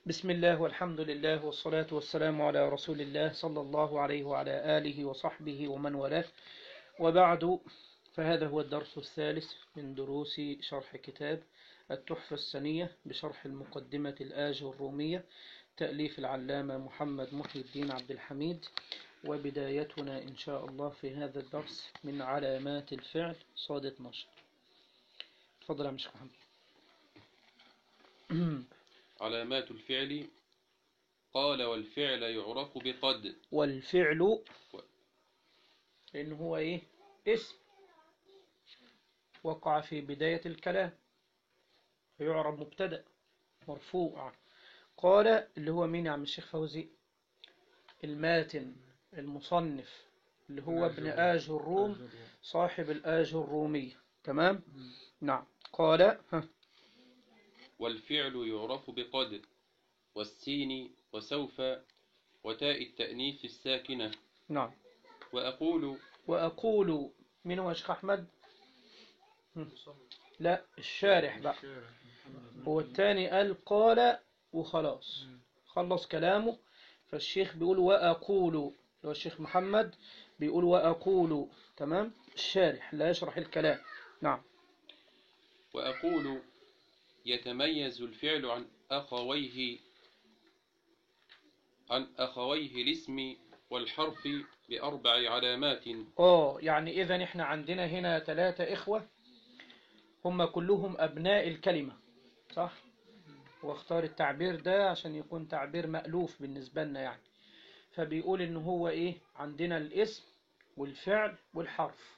بسم الله والحمد لله والصلاة والسلام على رسول الله صلى الله عليه وعلى آله وصحبه ومن والاه وبعد فهذا هو الدرس الثالث من دروس شرح كتاب التحفة السنية بشرح المقدمة الآج الرومية تأليف العلامة محمد محي الدين عبد الحميد وبدايتنا إن شاء الله في هذا الدرس من علامات الفعل صاد 12 تفضل يا مشيخ محمد علامات الفعل قال والفعل يعرف بقد والفعل لأن هو إيه اسم وقع في بداية الكلام فيعرب مبتدأ مرفوع قال اللي هو مين يا عم الشيخ فوزي الماتن المصنف اللي هو ابن آج الروم صاحب الآج الرومية تمام نعم قال ها والفعل يعرف بقد والسين وسوف وتاء التأنيث الساكنة نعم وأقول وأقول من هو يا شيخ أحمد هم. لا الشارح بقى هو الثاني قال قال وخلاص خلص كلامه فالشيخ بيقول وأقول هو الشيخ محمد بيقول وأقول تمام الشارح لا يشرح الكلام نعم وأقول يتميز الفعل عن أخويه عن أخويه الاسم والحرف بأربع علامات اه يعني إذا إحنا عندنا هنا ثلاثة إخوة هم كلهم أبناء الكلمة صح واختار التعبير ده عشان يكون تعبير مألوف بالنسبة لنا يعني فبيقول إن هو إيه عندنا الاسم والفعل والحرف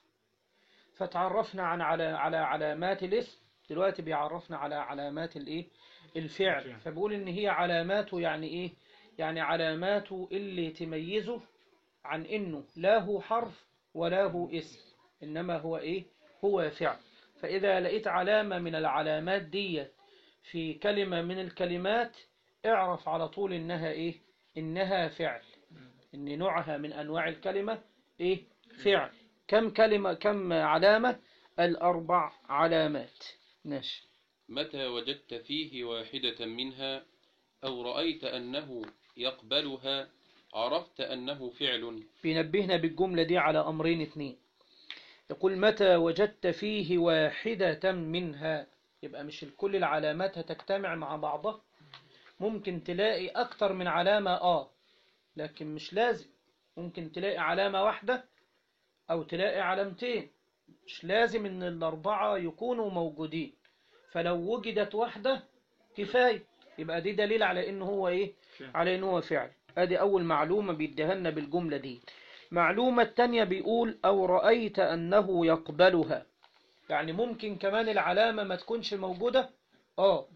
فتعرفنا عن على على علامات الاسم دلوقتي بيعرفنا على علامات الايه الفعل فبيقول ان هي علاماته يعني ايه يعني علاماته اللي تميزه عن انه لا هو حرف ولا هو اسم انما هو ايه هو فعل فاذا لقيت علامة من العلامات دي في كلمة من الكلمات اعرف على طول انها ايه انها فعل ان نوعها من انواع الكلمة ايه فعل كم كلمة كم علامة الاربع علامات ماشي متى وجدت فيه واحدة منها أو رأيت أنه يقبلها عرفت أنه فعل بينبهنا بالجملة دي على أمرين اتنين يقول متى وجدت فيه واحدة منها يبقى مش كل العلامات هتجتمع مع بعضها ممكن تلاقي أكتر من علامة آه لكن مش لازم ممكن تلاقي علامة واحدة أو تلاقي علامتين مش لازم إن الأربعة يكونوا موجودين فلو وجدت واحدة كفاية يبقى دي دليل على إنه هو إيه على إنه هو فعل ادي أول معلومة بيدهنا بالجملة دي معلومة التانية بيقول أو رأيت أنه يقبلها يعني ممكن كمان العلامة ما تكونش موجودة آه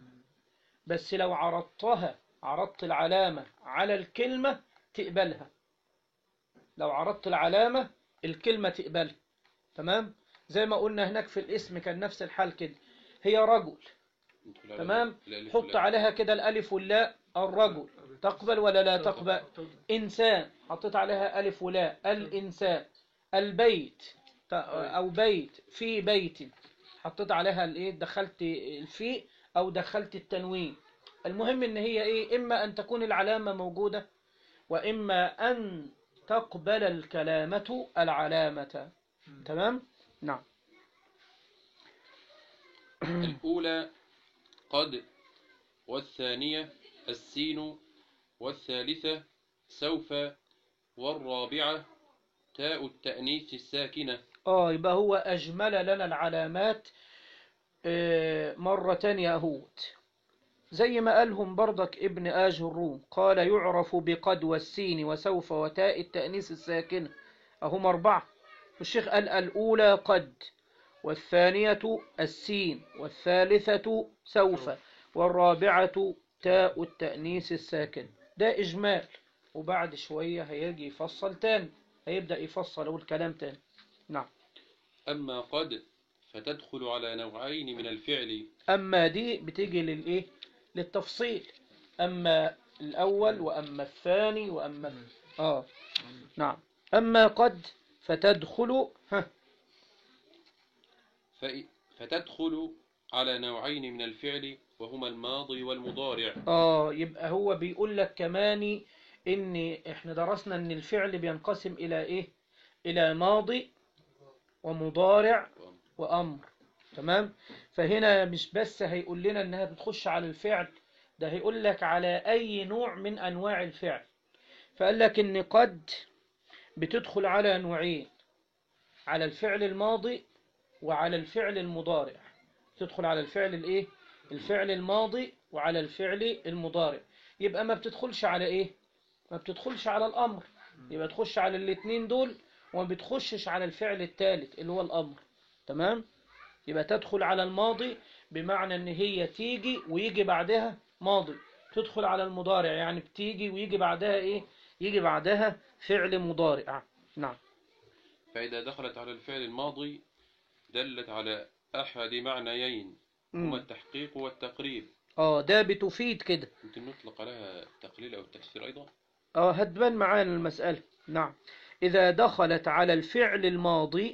بس لو عرضتها عرضت العلامة على الكلمة تقبلها لو عرضت العلامة الكلمة تقبلها تمام زي ما قلنا هناك في الاسم كان نفس الحال كده هي رجل تمام حط عليها كده الألف واللاء الرجل تقبل ولا لا تقبل إنسان حطيت عليها ألف ولاء الإنسان البيت أو بيت في بيت حطيت عليها الإيه دخلت الفي أو دخلت التنوين المهم إن هي إيه إما أن تكون العلامة موجودة وإما أن تقبل الكلامة العلامة تمام نعم الأولى قد والثانية السين والثالثة سوف والرابعة تاء التأنيث الساكنة آه يبقى هو أجمل لنا العلامات آه، مرة تانية أهوت زي ما قالهم برضك ابن آج الروم قال يعرف بقد والسين وسوف وتاء التأنيث الساكنة أهم أربعة والشيخ قال الأولى قد والثانية السين والثالثة سوف والرابعة تاء التأنيث الساكن ده إجمال وبعد شوية هيجي يفصل تاني هيبدأ يفصل أول كلام تاني نعم أما قد فتدخل على نوعين من الفعل أما دي بتيجي للإيه للتفصيل أما الأول وأما الثاني وأما آه نعم أما قد فتدخل ها فإ- فتدخل على نوعين من الفعل وهما الماضي والمضارع اه يبقى هو بيقول لك كمان ان احنا درسنا ان الفعل بينقسم الى ايه الى ماضي ومضارع وامر تمام فهنا مش بس هيقول لنا انها بتخش على الفعل ده هيقول لك على اي نوع من انواع الفعل فقال لك ان قد بتدخل على نوعين على الفعل الماضي وعلى الفعل المضارع تدخل على الفعل الايه الفعل الماضي وعلى الفعل المضارع يبقى ما بتدخلش على ايه ما بتدخلش على الامر يبقى تخش على الاتنين دول وما بتخشش على الفعل الثالث اللي هو الامر تمام يبقى تدخل على الماضي بمعنى ان هي تيجي ويجي بعدها ماضي تدخل على المضارع يعني بتيجي ويجي بعدها ايه يجي بعدها فعل مضارع نعم فإذا دخلت على الفعل الماضي دلت على أحد معنيين هما مم. التحقيق والتقريب اه ده بتفيد كده ممكن نطلق عليها التقليل أو التكسير أيضا اه هتبان معانا المسألة نعم إذا دخلت على الفعل الماضي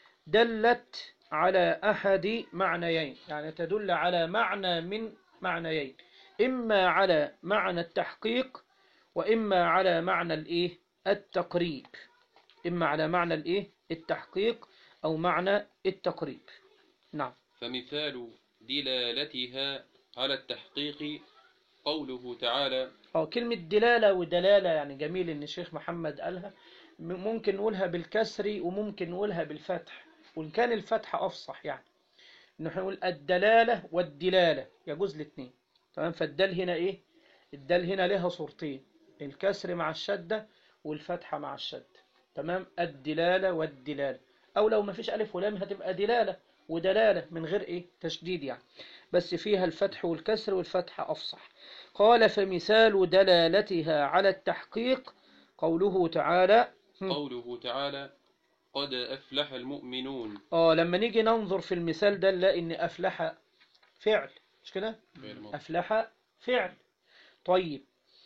دلت على أحد معنيين يعني تدل على معنى من معنيين إما على معنى التحقيق وإما على معنى الإيه التقريب إما على معنى الإيه التحقيق أو معنى التقريب نعم فمثال دلالتها على التحقيق قوله تعالى اه كلمة دلالة ودلالة يعني جميل ان الشيخ محمد قالها م- ممكن نقولها بالكسر وممكن نقولها بالفتح وان كان الفتح افصح يعني نحن نقول الدلالة والدلالة يجوز الاثنين تمام فالدال هنا ايه الدال هنا لها صورتين الكسر مع الشدة والفتحة مع الشدة تمام الدلالة والدلالة او لو ما فيش الف ولام هتبقى دلالة ودلالة من غير ايه تشديد يعني بس فيها الفتح والكسر والفتحة افصح قال فمثال دلالتها على التحقيق قوله تعالى قوله تعالى قد أفلح المؤمنون اه لما نيجي ننظر في المثال ده نلاقي ان افلح فعل مش كده غير ماضي. افلح فعل طيب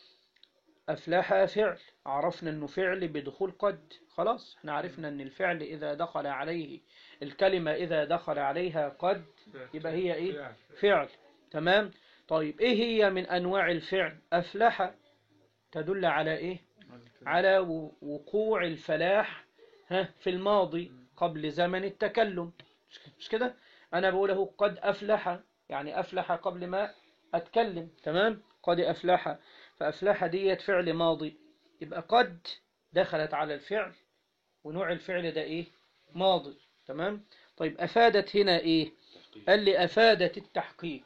افلح فعل عرفنا انه فعل بدخول قد خلاص احنا عرفنا ان الفعل اذا دخل عليه الكلمة اذا دخل عليها قد يبقى هي ايه فعل تمام طيب ايه هي من انواع الفعل افلح تدل على ايه على و- وقوع الفلاح ها في الماضي قبل زمن التكلم مش ك- مش كده انا بقوله قد افلح يعني افلح قبل ما اتكلم تمام قد افلح فافلح ديت فعل ماضي يبقى قد دخلت على الفعل ونوع الفعل ده ايه ماضي تمام طيب افادت هنا ايه تحقيق. قال لي افادت التحقيق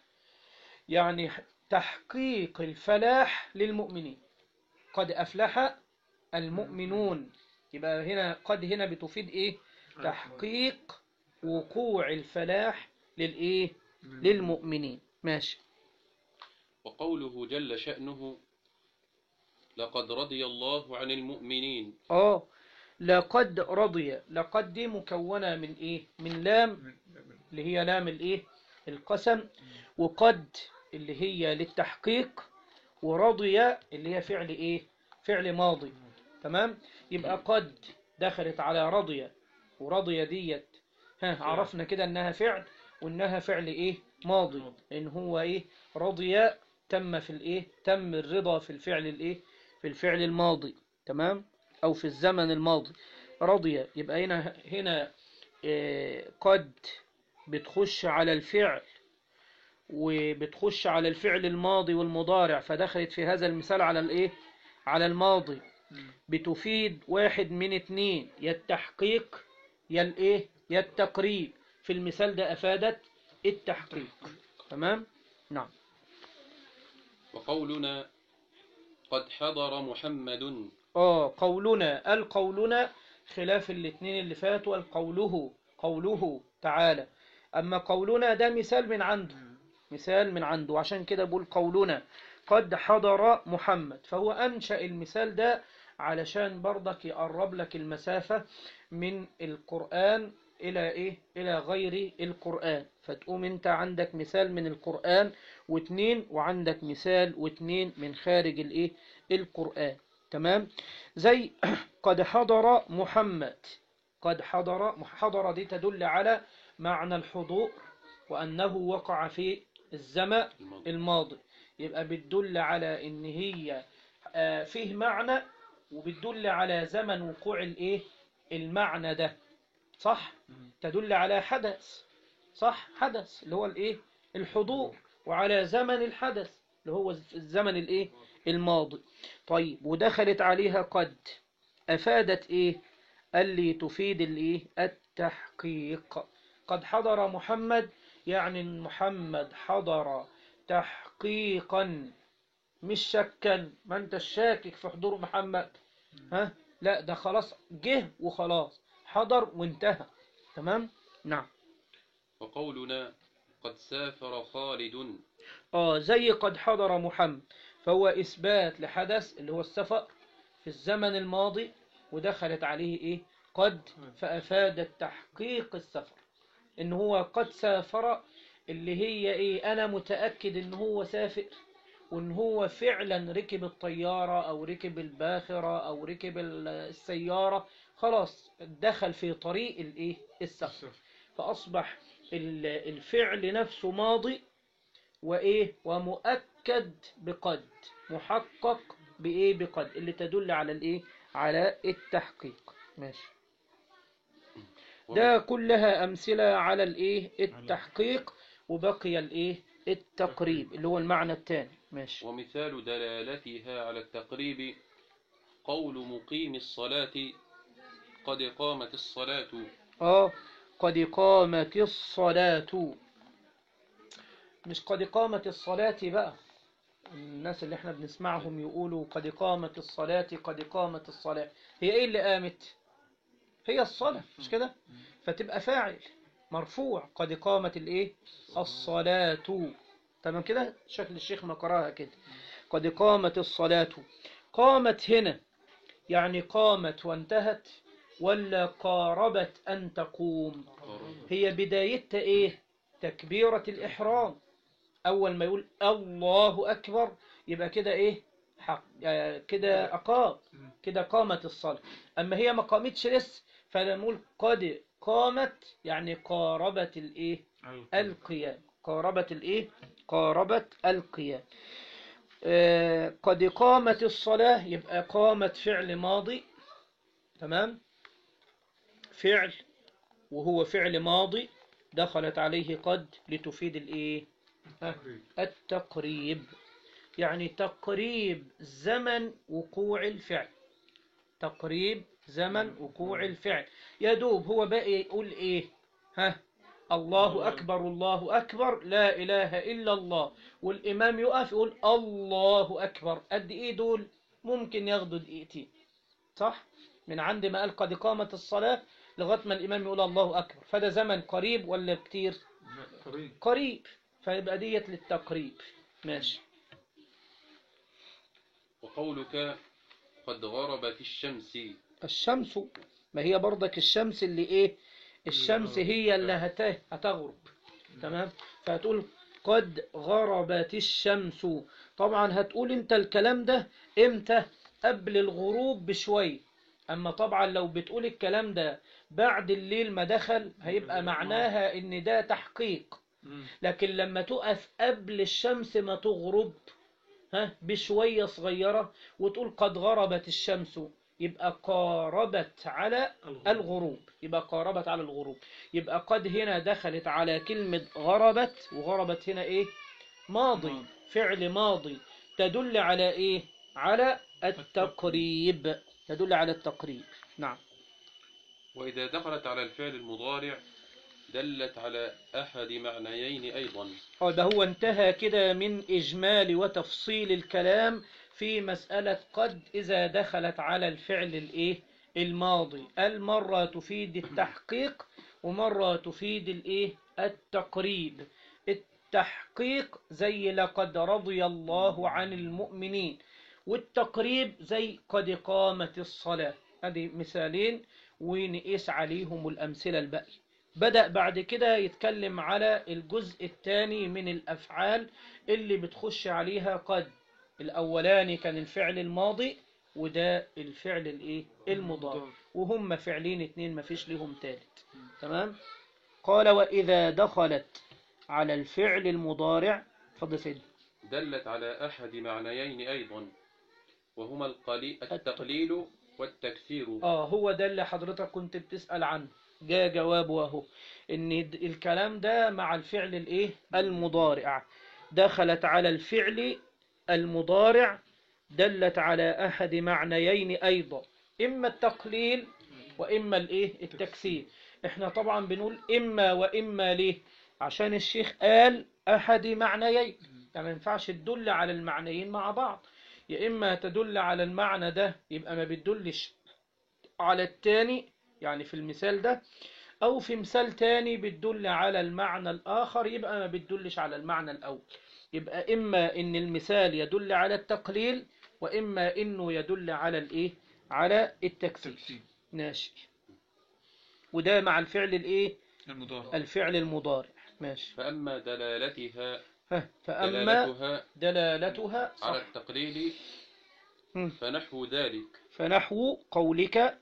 يعني تحقيق الفلاح للمؤمنين قد أفلح المؤمنون يبقى هنا قد هنا بتفيد إيه تحقيق وقوع الفلاح للإيه للمؤمنين ماشي وقوله جل شأنه لقد رضي الله عن المؤمنين آه لقد رضي لقد دي مكونة من إيه من لام اللي هي لام الإيه القسم وقد اللي هي للتحقيق ورضي اللي هي فعل إيه فعل ماضي تمام يبقى قد دخلت على رضي ورضي ديت ها عرفنا كده انها فعل وانها فعل ايه ماضي ان هو ايه رضي تم في الايه تم الرضا في الفعل الايه في الفعل الماضي تمام او في الزمن الماضي رضي يبقى هنا هنا إيه قد بتخش على الفعل وبتخش على الفعل الماضي والمضارع فدخلت في هذا المثال على الايه على الماضي بتفيد واحد من اتنين يا التحقيق يا الايه يا التقريب في المثال ده افادت التحقيق تمام نعم وقولنا قد حضر محمد اه قولنا قال قولنا خلاف الاثنين اللي فاتوا القوله قوله تعالى اما قولنا ده مثال من عنده مثال من عنده عشان كده بقول قولنا قد حضر محمد فهو أنشأ المثال ده علشان برضك يقرب لك المسافة من القرآن إلى إيه إلى غير القرآن فتقوم أنت عندك مثال من القرآن واتنين وعندك مثال واتنين من خارج الإيه القرآن تمام زي قد حضر محمد قد حضر حضر دي تدل على معنى الحضور وأنه وقع في الزمن الماضي الماضي يبقى بتدل على ان هي آه، فيه معنى وبتدل على زمن وقوع الايه المعنى ده صح تدل على حدث صح حدث اللي هو الايه الحضور وعلى زمن الحدث اللي هو الزمن الايه الماضي طيب ودخلت عليها قد افادت ايه قال لي تفيد الايه التحقيق قد حضر محمد يعني إن محمد حضر تحقيقا مش شكا ما انت شاكك في حضور محمد ها لا ده خلاص جه وخلاص حضر وانتهى تمام نعم وقولنا قد سافر خالد اه زي قد حضر محمد فهو إثبات لحدث اللي هو السفر في الزمن الماضي ودخلت عليه إيه قد فأفادت تحقيق السفر إن هو قد سافر اللي هي إيه أنا متأكد إن هو سافر وإن هو فعلا ركب الطيارة أو ركب الباخرة أو ركب ال- السيارة خلاص دخل في طريق الإيه السفر فأصبح ال- الفعل نفسه ماضي وإيه ومؤكد بقد محقق بإيه بقد اللي تدل على الإيه على التحقيق ماشي ده كلها أمثلة على الإيه التحقيق وبقي الإيه التقريب اللي هو المعنى الثاني ماشي ومثال دلالتها على التقريب قول مقيم الصلاة قد قامت الصلاة آه قد قامت الصلاة مش قد قامت الصلاة بقى الناس اللي احنا بنسمعهم يقولوا قد قامت الصلاة قد قامت الصلاة هي ايه اللي قامت هي الصلاة مش كده فتبقى فاعل مرفوع قد قامت الايه الصلاة تمام كده شكل الشيخ ما قراها كده قد قامت الصلاة قامت هنا يعني قامت وانتهت ولا قاربت أن تقوم هي بدايتها إيه تكبيرة الإحرام أول ما يقول الله أكبر يبقى كده إيه حق آه، كده أقام كده قامت الصلاة أما هي ما قامتش لسه فنقول قد قامت يعني قاربت الإيه القيام قاربت الإيه قاربت القيام آه، قد قامت الصلاة يبقى قامت فعل ماضي تمام فعل وهو فعل ماضي دخلت عليه قد لتفيد الايه ها، التقريب يعني تقريب زمن وقوع الفعل تقريب زمن وقوع الفعل يا دوب هو بقى يقول ايه ها الله أكبر الله أكبر لا إله إلا الله والإمام يقف يقول الله أكبر قد إيه دول ممكن ياخدوا دقيقتين صح من عند ما قال قد قامت الصلاة لغاية ما الإمام يقول الله أكبر فده زمن قريب ولا كتير قريب قريب فيبقى ديت للتقريب ماشي وقولك قد غربت الشمس الشمس ما هي برضك الشمس اللي ايه الشمس هي اللي هت- هتغرب تمام فهتقول قد غربت الشمس طبعا هتقول انت الكلام ده امتى قبل الغروب بشوي اما طبعا لو بتقول الكلام ده بعد الليل ما دخل هيبقى معناها ان ده تحقيق لكن لما تقف قبل الشمس ما تغرب ها بشوية صغيرة وتقول قد غربت الشمس يبقى قاربت على الغروب يبقى قاربت على الغروب يبقى قد هنا دخلت على كلمة غربت وغربت هنا ايه ماضي فعل ماضي تدل على ايه على التقريب تدل على التقريب نعم وإذا دخلت على الفعل المضارع دلت على أحد معنيين أيضا اه ده هو انتهى كده من إجمال وتفصيل الكلام في مسألة قد إذا دخلت على الفعل الإيه الماضي المرة تفيد التحقيق ومرة تفيد الإيه التقريب التحقيق زي لقد رضي الله عن المؤمنين والتقريب زي قد قامت الصلاة هذه مثالين ونقيس عليهم الأمثلة الباقية بدأ بعد كده يتكلم على الجزء الثاني من الأفعال اللي بتخش عليها قد الأولاني كان الفعل الماضي وده الفعل الايه المضارع وهم فعلين اتنين مفيش لهم تالت تمام قال وإذا دخلت على الفعل المضارع اتفضل سيدي دلت على أحد معنيين أيضا وهما القلي... التقليل والتكثير اه هو ده اللي حضرتك كنت بتسأل عنه جاء جوابه اهو ان د- الكلام ده مع الفعل الايه المضارع دخلت على الفعل المضارع دلت على احد معنيين ايضا اما التقليل واما الايه التكسير احنا طبعا بنقول اما واما ليه عشان الشيخ قال احد معنيين يعني ما ينفعش تدل على المعنيين مع بعض يا اما تدل على المعنى ده يبقى ما بتدلش على التاني يعني في المثال ده أو في مثال تاني بتدل على المعنى الآخر يبقى ما بتدلش على المعنى الأول يبقى إما إن المثال يدل على التقليل وإما إنه يدل على الإيه على التكثير تكتيب ماشي وده مع الفعل الإيه المضارع الفعل المضارع ماشي فأما دلالتها ها، فأما دلالتها دلالتها على صح التقليل مم. فنحو ذلك فنحو قولك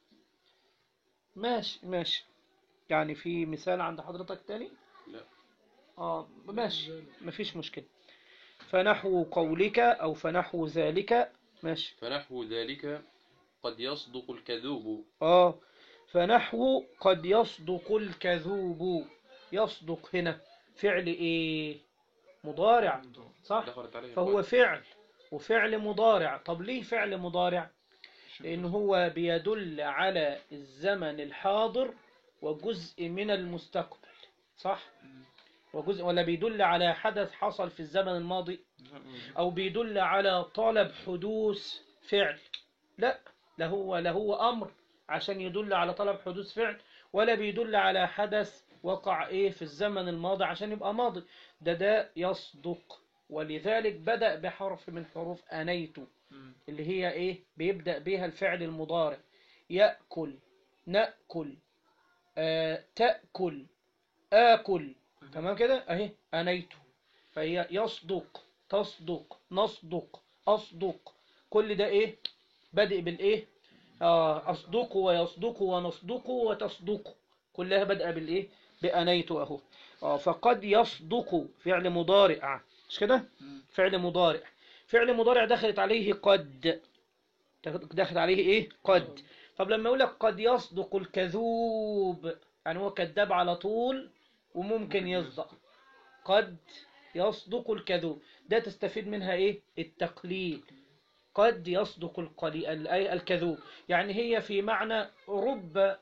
ماشي ماشي يعني في مثال عند حضرتك تاني لا اه ماشي مفيش مشكلة فنحو قولك أو فنحو ذلك ماشي فنحو ذلك قد يصدق الكذوب اه فنحو قد يصدق الكذوب يصدق هنا فعل ايه مضارع صح دخلت عليه فهو قد. فعل وفعل مضارع طب ليه فعل مضارع لأن هو بيدل على الزمن الحاضر وجزء من المستقبل صح وجزء ولا بيدل على حدث حصل في الزمن الماضي أو بيدل على طلب حدوث فعل لا لا هو لا هو أمر عشان يدل على طلب حدوث فعل ولا بيدل على حدث وقع إيه في الزمن الماضي عشان يبقى ماضي ده ده يصدق ولذلك بدأ بحرف من حروف أنيت اللي هي إيه بيبدأ بها الفعل المضارع يأكل نأكل آه تأكل آكل تمام كده أهي أنيت فهي يصدق تصدق نصدق أصدق كل ده إيه بادئ بالإيه آه أصدق ويصدق ونصدق وتصدق كلها بدأ بالإيه بأنيت أهو آه فقد يصدق فعل مضارع مش كده فعل مضارع فعل مضارع دخلت عليه قد دخلت عليه إيه قد طب لما يقول لك قد يصدق الكذوب يعني هو كذاب على طول وممكن يصدق قد يصدق الكذوب ده تستفيد منها ايه التقليد قد يصدق القلي... ال- أي الكذوب يعني هي في معنى رب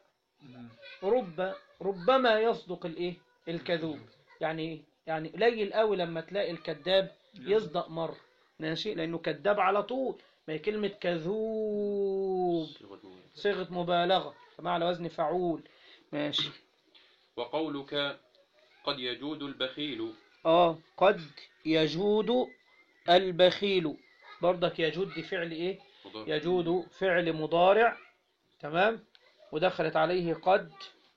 رب ربما يصدق الايه الكذوب يعني يعني قليل قوي لما تلاقي الكذاب يصدق مر ماشي لانه كذاب على طول ما هي كلمة كذوب صيغة مبالغة. صيغة مبالغة كما على وزن فعول ماشي وقولك قد يجود البخيل اه قد يجود البخيل برضك يجود دي فعل ايه مضارع. يجود فعل مضارع تمام ودخلت عليه قد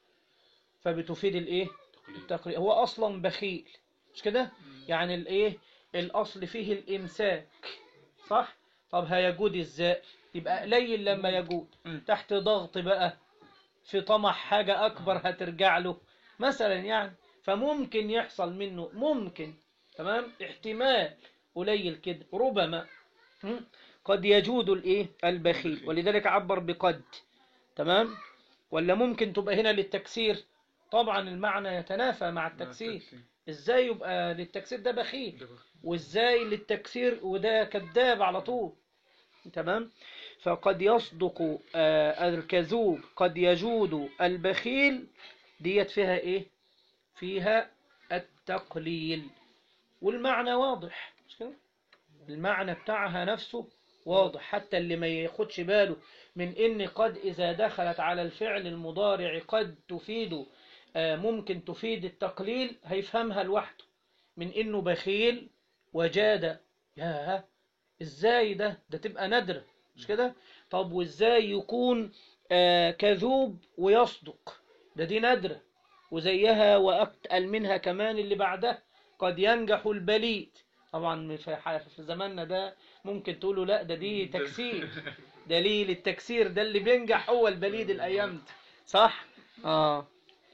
فبتفيد الايه تقليد. التقرير هو اصلا بخيل مش كده يعني الايه الاصل فيه الامساك صح طب هيجود ازاي يبقى قليل لما يجود تحت ضغط بقى في طمع حاجة أكبر هترجع له مثلا يعني فممكن يحصل منه ممكن تمام احتمال قليل كده ربما م? قد يجود الايه البخيل ولذلك عبر بقد تمام ولا ممكن تبقى هنا للتكسير طبعا المعنى يتنافى مع التكسير ازاي يبقى للتكسير ده بخيل وازاي للتكسير وده كذاب على طول تمام فقد يصدق آه، الكذوب قد يجود البخيل ديت فيها ايه فيها التقليل والمعنى واضح مش كده المعنى بتاعها نفسه واضح حتى اللي ما ياخدش باله من ان قد اذا دخلت على الفعل المضارع قد تفيد آه، ممكن تفيد التقليل هيفهمها لوحده من انه بخيل وجاد ياه ازاي ده ده تبقى نادرة مش كده طب وازاي يكون آه كذوب ويصدق ده دي نادرة وزيها وأتقل منها كمان اللي بعدها قد ينجح البليد طبعا في ح- في زماننا ده ممكن تقولوا لا ده دي تكسير دليل التكسير ده اللي بينجح هو البليد الأيام دي صح اه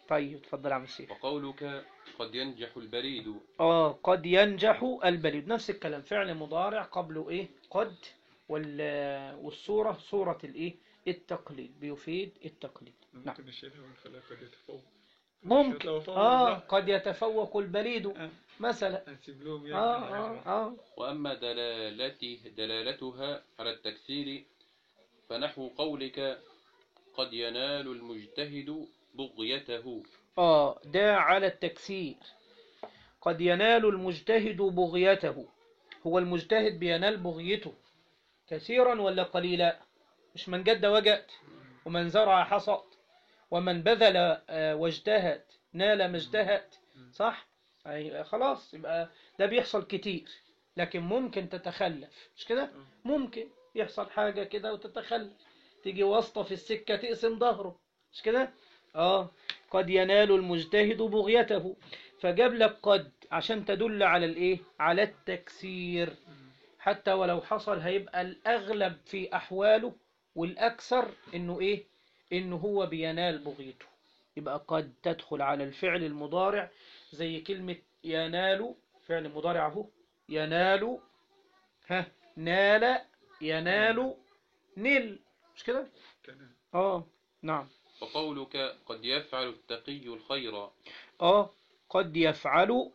طيب اتفضل يا عم سيف وقولك قد ينجح البريد اه قد ينجح البليد نفس الكلام فعل مضارع قبله ايه قد وال والصورة صورة الايه التقليد بيفيد التقليد نعم ممكن نشيلها ونخليها قد يتفوق ممكن لو فوق اه لا. قد يتفوق البليد آه. مثلا هنسيب لهم اه يعني اه اه وأما دلالته دلالتها على التكثير فنحو قولك قد ينال المجتهد بغيته اه ده على التكسير قد ينال المجتهد بغيته هو المجتهد بينال بغيته كثيرا ولا قليلا مش من جد وجد ومن زرع حصد ومن بذل آه، واجتهد نال ما اجتهد صح أي خلاص يبقى ده بيحصل كتير لكن ممكن تتخلف مش كده ممكن يحصل حاجة كده وتتخلف تيجي واسطة في السكة تقسم ظهره مش كده اه قد ينال المجتهد بغيته فجاب لك قد عشان تدل على الايه على التكسير حتى ولو حصل هيبقى الاغلب في احواله والاكثر انه ايه انه هو بينال بغيته يبقى قد تدخل على الفعل المضارع زي كلمة ينال فعل مضارع اهو ينال ها نال ينال نل مش كده كلام اه نعم وقولك قد يفعل التقي الخير اه قد يفعل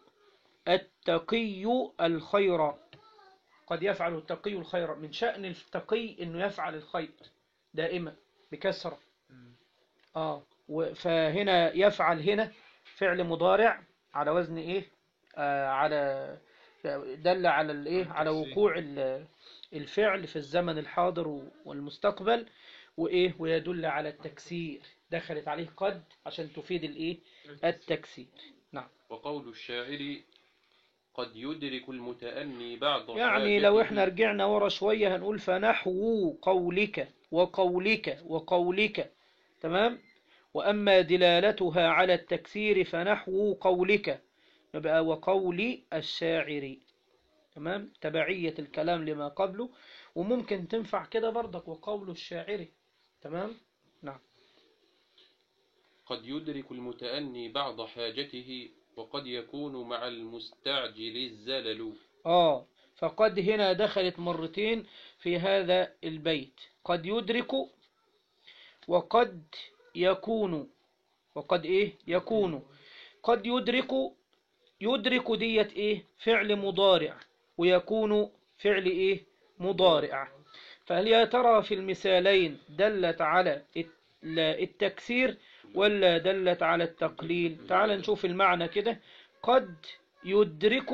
التقي الخير قد يفعل التقي الخير من شأن التقي انه يفعل الخير دائما بكسرة مم. اه و- فهنا يفعل هنا فعل مضارع على وزن ايه آه على دل على الايه على التكسير. وقوع ال- الفعل في الزمن الحاضر والمستقبل وايه ويدل على التكسير دخلت عليه قد عشان تفيد الايه التكسير نعم وقول الشاعر قد يدرك المتأني بعض يعني لو حاجته احنا رجعنا ورا شوية هنقول فنحو قولك وقولك وقولك تمام وأما دلالتها على التكسير فنحو قولك يبقى وقول الشاعر تمام تبعية الكلام لما قبله وممكن تنفع كده برضك وقول الشاعر تمام قد يدرك المتأني بعض حاجته وقد يكون مع المستعجل الزلل آه فقد هنا دخلت مرتين في هذا البيت قد يدرك وقد يكون وقد إيه يكون قد يدرك يدرك ديت إيه فعل مضارع ويكون فعل إيه مضارع فهل يا ترى في المثالين دلت على الت- لا- التكسير ولا دلت على التقليل تعال نشوف المعنى كده قد يدرك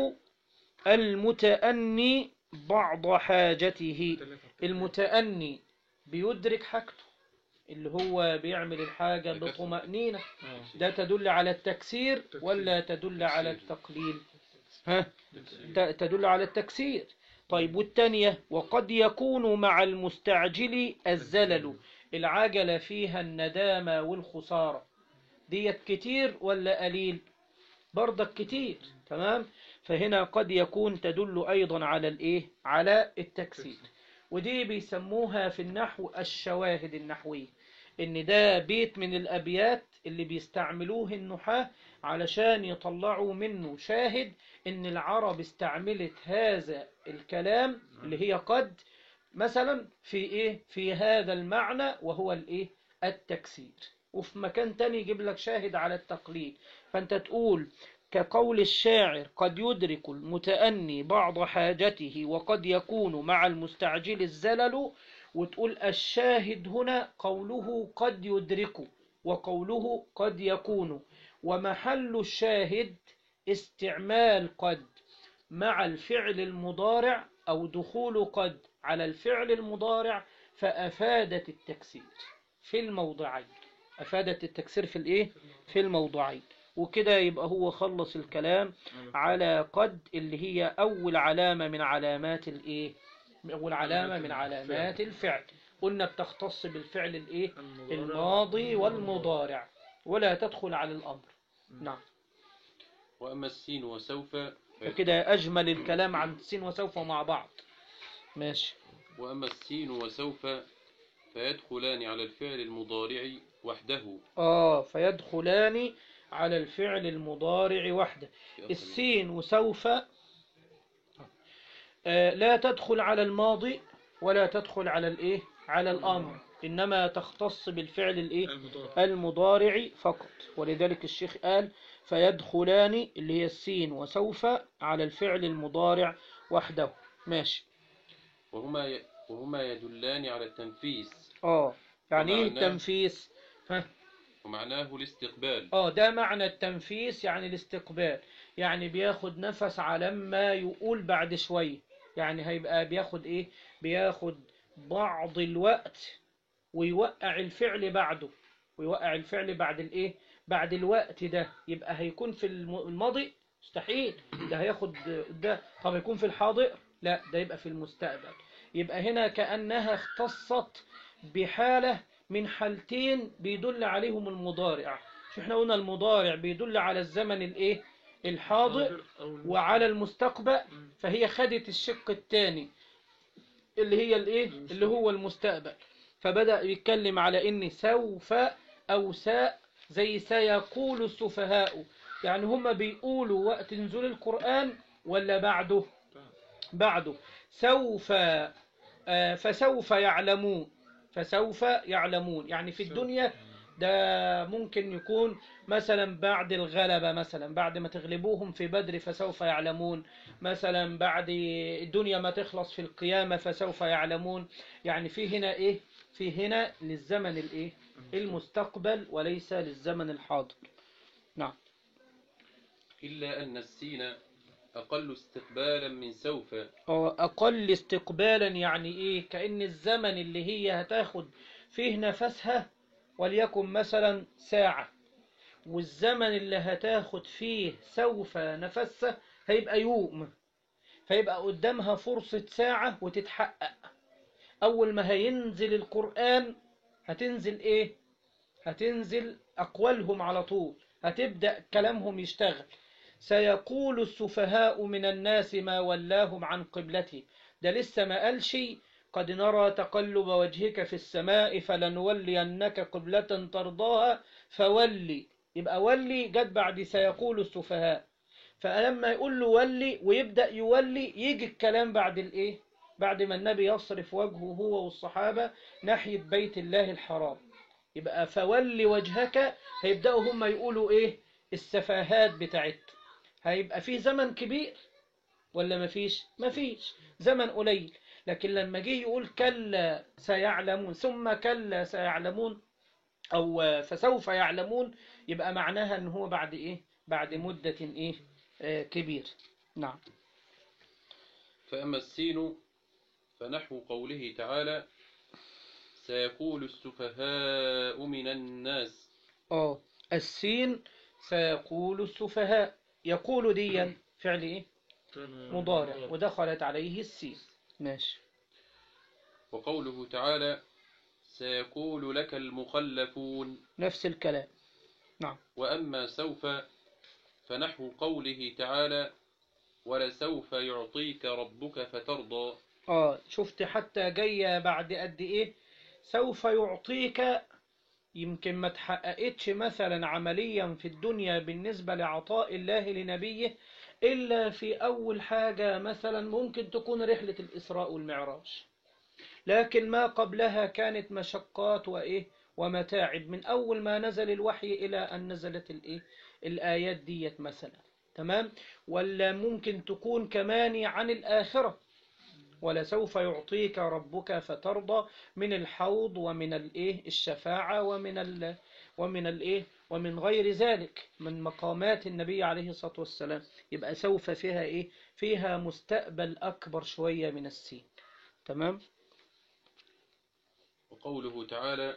المتأني بعض حاجته المتأني بيدرك حاجته اللي هو بيعمل الحاجة بطمأنينة آه. ده تدل على التكسير ولا تدل على التقليل ها ت- تدل على التكسير طيب والتانية وقد يكون مع المستعجل الزلل العجلة فيها الندامة والخسارة ديت كتير ولا قليل برضك كتير تمام فهنا قد يكون تدل أيضا على الإيه على التكسير ودي بيسموها في النحو الشواهد النحوية إن ده بيت من الأبيات اللي بيستعملوه النحاة علشان يطلعوا منه شاهد إن العرب استعملت هذا الكلام اللي هي قد مثلا في إيه في هذا المعنى وهو الإيه التكسير وفي مكان تاني يجيب لك شاهد على التقليد فأنت تقول كقول الشاعر قد يدرك المتأني بعض حاجته وقد يكون مع المستعجل الزلل وتقول الشاهد هنا قوله قد يدرك وقوله قد يكون ومحل الشاهد استعمال قد مع الفعل المضارع أو دخول قد على الفعل المضارع فأفادت التكسير في الموضعين أفادت التكسير في الإيه؟ في الموضعين وكده يبقى هو خلص الكلام على قد اللي هي أول علامة من علامات الإيه؟ أول علامة من علامات الفعل قلنا بتختص بالفعل الإيه؟ الماضي والمضارع ولا تدخل على الأمر نعم وأما السين وسوف فكده أجمل الكلام عن السين وسوف مع بعض ماشي وأما السين وسوف فيدخلان على الفعل المضارع وحده آه فيدخلان على الفعل المضارع وحده في أصل السين وسوف آه، لا تدخل على الماضي ولا تدخل على الايه على الامر انما تختص بالفعل الايه المضارع المضارع فقط ولذلك الشيخ قال فيدخلان اللي هي السين وسوف على الفعل المضارع وحده ماشي وهما ي... وهما يدلان على التنفيس اه يعني ايه ومعناه- التنفيس ها ومعناه الاستقبال اه ده معنى التنفيس يعني الاستقبال يعني بياخد نفس على ما يقول بعد شوية يعني هيبقى بياخد ايه بياخد بعض الوقت ويوقع الفعل بعده ويوقع الفعل بعد الايه بعد الوقت ده يبقى هيكون في الم- الماضي مستحيل ده هياخد ده طب يكون في الحاضر لا ده يبقى في المستقبل يبقى هنا كأنها اختصت بحالة من حالتين بيدل عليهم المضارع شو احنا قلنا المضارع بيدل على الزمن الايه الحاضر أو الم- وعلى المستقبل مم. فهي خدت الشق الثاني اللي هي الايه اللي هو المستقبل فبدأ يتكلم على ان سوف او ساء زي سيقول السفهاء يعني هم بيقولوا وقت نزول القرآن ولا بعده بعده سوف آه، فسوف يعلمون فسوف يعلمون يعني في الدنيا ده ممكن يكون مثلا بعد الغلبة مثلا بعد ما تغلبوهم في بدر فسوف يعلمون مثلا بعد الدنيا ما تخلص في القيامة فسوف يعلمون يعني في هنا ايه في هنا للزمن الايه المستقبل وليس للزمن الحاضر نعم إلا أن السين أقل استقبالا من سوف هو أقل استقبالا يعني إيه كأن الزمن اللي هي هتاخد فيه نفسها وليكن مثلا ساعة والزمن اللي هتاخد فيه سوف نفسها هيبقى يوم فيبقى قدامها فرصة ساعة وتتحقق أول ما هينزل القرآن هتنزل إيه هتنزل أقوالهم على طول هتبدأ كلامهم يشتغل سيقول السفهاء من الناس ما ولاهم عن قبلته ده لسه ما قالش قد نرى تقلب وجهك في السماء فلنولينك قبلة ترضاها فولي يبقى ولي جت بعد سيقول السفهاء فلما يقول له ولي ويبدأ يولي يجي الكلام بعد الايه بعد ما النبي يصرف وجهه هو والصحابة ناحية بيت الله الحرام يبقى فولي وجهك هيبدأوا هم يقولوا ايه السفاهات بتاعتهم هيبقى في زمن كبير ولا مفيش مفيش زمن قليل لكن لما جه يقول كلا سيعلمون ثم كلا سيعلمون أو فسوف يعلمون يبقى معناها ان هو بعد ايه بعد مدة ايه آه كبير نعم فأما السين فنحو قوله تعالى سيقول السفهاء من الناس اه السين سيقول السفهاء يقول ديا فعل ايه فعل مضارع ودخلت عليه السين ماشي وقوله تعالى سيقول لك المخلفون نفس الكلام نعم وأما سوف فنحو قوله تعالى ولسوف يعطيك ربك فترضى اه شفت حتى جاية بعد قد ايه سوف يعطيك يمكن ما تحققتش مثلا عمليا في الدنيا بالنسبة لعطاء الله لنبيه إلا في أول حاجة مثلا ممكن تكون رحلة الإسراء والمعراج لكن ما قبلها كانت مشقات وإيه ومتاعب من أول ما نزل الوحي إلى أن نزلت الإيه الآيات ديت مثلا تمام ولا ممكن تكون كمان عن الآخرة ولسوف يعطيك ربك فترضى من الحوض ومن الايه الشفاعة ومن ال ومن الايه ومن غير ذلك من مقامات النبي عليه الصلاة والسلام يبقى سوف فيها ايه فيها مستقبل اكبر شوية من السين تمام وقوله تعالى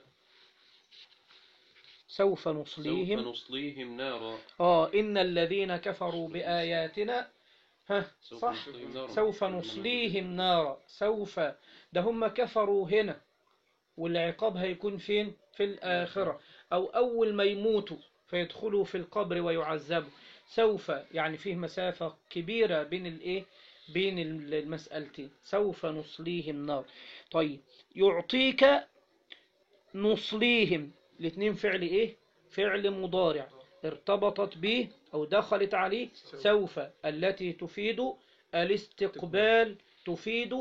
سوف سوف نصليهم نصليهم نارا اه ان الذين كفروا بآياتنا ها سوف صح نصليهم نارا سوف نصليهم نارا سوف ده هم كفروا هنا والعقاب هيكون فين في الآخرة أو أول ما يموتوا فيدخلوا في القبر ويعذبوا سوف يعني فيه مسافة كبيرة بين الإيه بين المسألتين سوف نصليهم نار طيب يعطيك نصليهم الاثنين فعل ايه فعل مضارع ارتبطت به او دخلت عليه سوف التي تفيد الاستقبال تفيد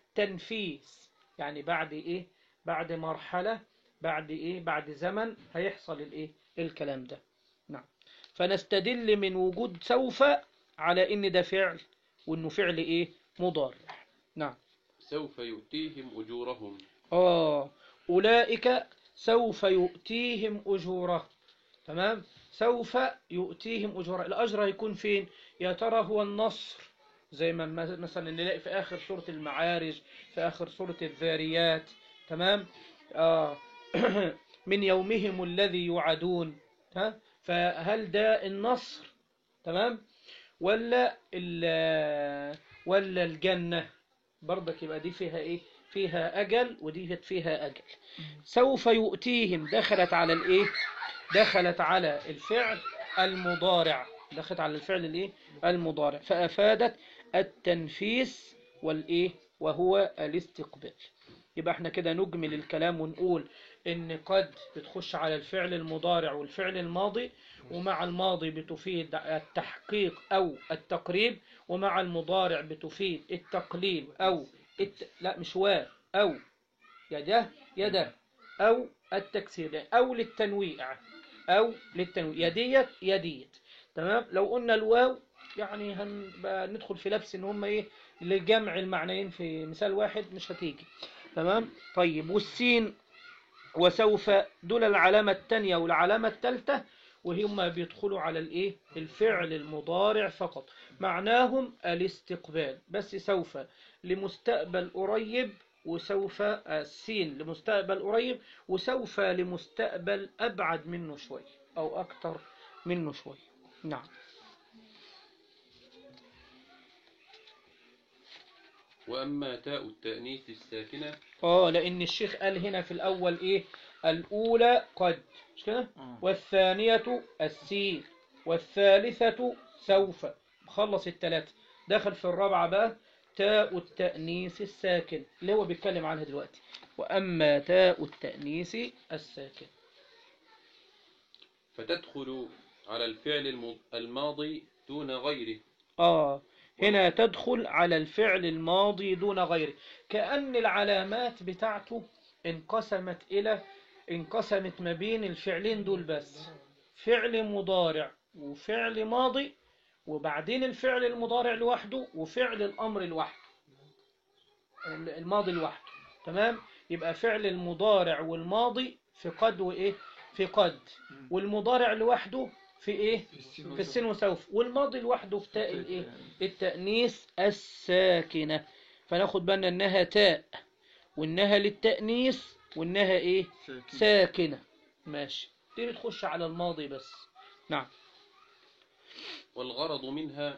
التنفيس يعني بعد ايه بعد مرحلة بعد ايه بعد زمن هيحصل الايه الكلام ده نعم فنستدل من وجود سوف على ان ده فعل وانه فعل ايه مضارع نعم سوف يؤتيهم أجورهم آه أولئك سوف يؤتيهم أجوره تمام سوف يؤتيهم أجوره الأجر هيكون فين يا ترى هو النصر زي ما م- مثلا نلاقي في آخر سورة المعارج في آخر سورة الذاريات تمام آه من يومهم الذي يوعدون ها فهل ده النصر تمام ولا ال- ولا الجنة برضك يبقى دي فيها ايه فيها اجل ودي فيها اجل سوف يؤتيهم دخلت على الايه دخلت على الفعل المضارع دخلت على الفعل الايه المضارع فافادت التنفيس والايه وهو الاستقبال يبقى احنا كده نجمل الكلام ونقول ان قد بتخش على الفعل المضارع والفعل الماضي ومع الماضي بتفيد التحقيق او التقريب ومع المضارع بتفيد التقليل او الت... لا مش و او يا ده يا ده او التكسير يعني او للتنويع او للتنويع يا ديت يا ديت تمام لو قلنا الواو يعني هنبقى ندخل في لبس ان هم ايه لجمع المعنيين في مثال واحد مش هتيجي تمام طيب والسين وسوف دول العلامة الثانية والعلامة الثالثة وهم بيدخلوا على الايه الفعل المضارع فقط معناهم الاستقبال بس سوف لمستقبل قريب وسوف السين لمستقبل قريب وسوف لمستقبل أبعد منه شوي أو أكتر منه شوي نعم وأما تاء التأنيث الساكنة اه لأن الشيخ قال هنا في الأول إيه الأولى قد مش كده والثانية السين والثالثة سوف خلص الثلاثة دخل في الرابعة بقى تاء التأنيث الساكن اللي هو بيتكلم عنها دلوقتي وأما تاء التأنيث الساكن فتدخل على الفعل الم- الماضي دون غيره آه هنا تدخل على الفعل الماضي دون غيره كأن العلامات بتاعته انقسمت إلى انقسمت ما بين الفعلين دول بس فعل مضارع وفعل ماضي وبعدين الفعل المضارع لوحده وفعل الأمر لوحده الماضي لوحده تمام يبقى فعل المضارع والماضي في قد وإيه في قد والمضارع لوحده في إيه في السين وسوف والماضي لوحده في تاء الإيه التأنيث الساكنة فناخد بالنا إنها تاء وإنها للتأنيث وإنها إيه ساكنة ماشي دي بتخش على الماضي بس نعم والغرض منها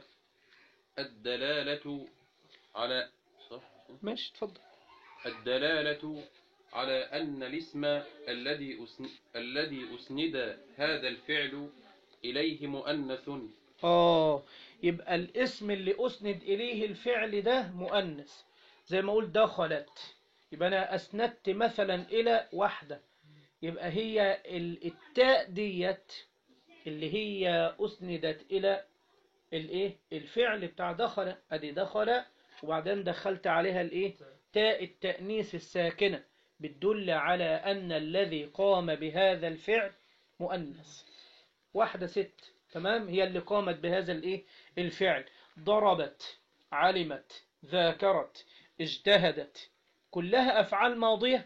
الدلالة على صح ماشي اتفضل الدلالة على أن الاسم الذي أسن... الذي أسند هذا الفعل إليه مؤنث آه يبقى الاسم اللي أسند إليه الفعل ده مؤنث زي ما أقول دخلت يبقى أنا أسندت مثلا إلى واحدة يبقى هي ال- التاء ديت اللي هي أسندت إلى الإيه الفعل بتاع دخل أدي دخل وبعدين دخلت عليها الإيه تاء التأنيث الساكنة بتدل على أن الذي قام بهذا الفعل مؤنث واحدة ست تمام هي اللي قامت بهذا الايه الفعل ضربت علمت ذاكرت اجتهدت كلها أفعال ماضية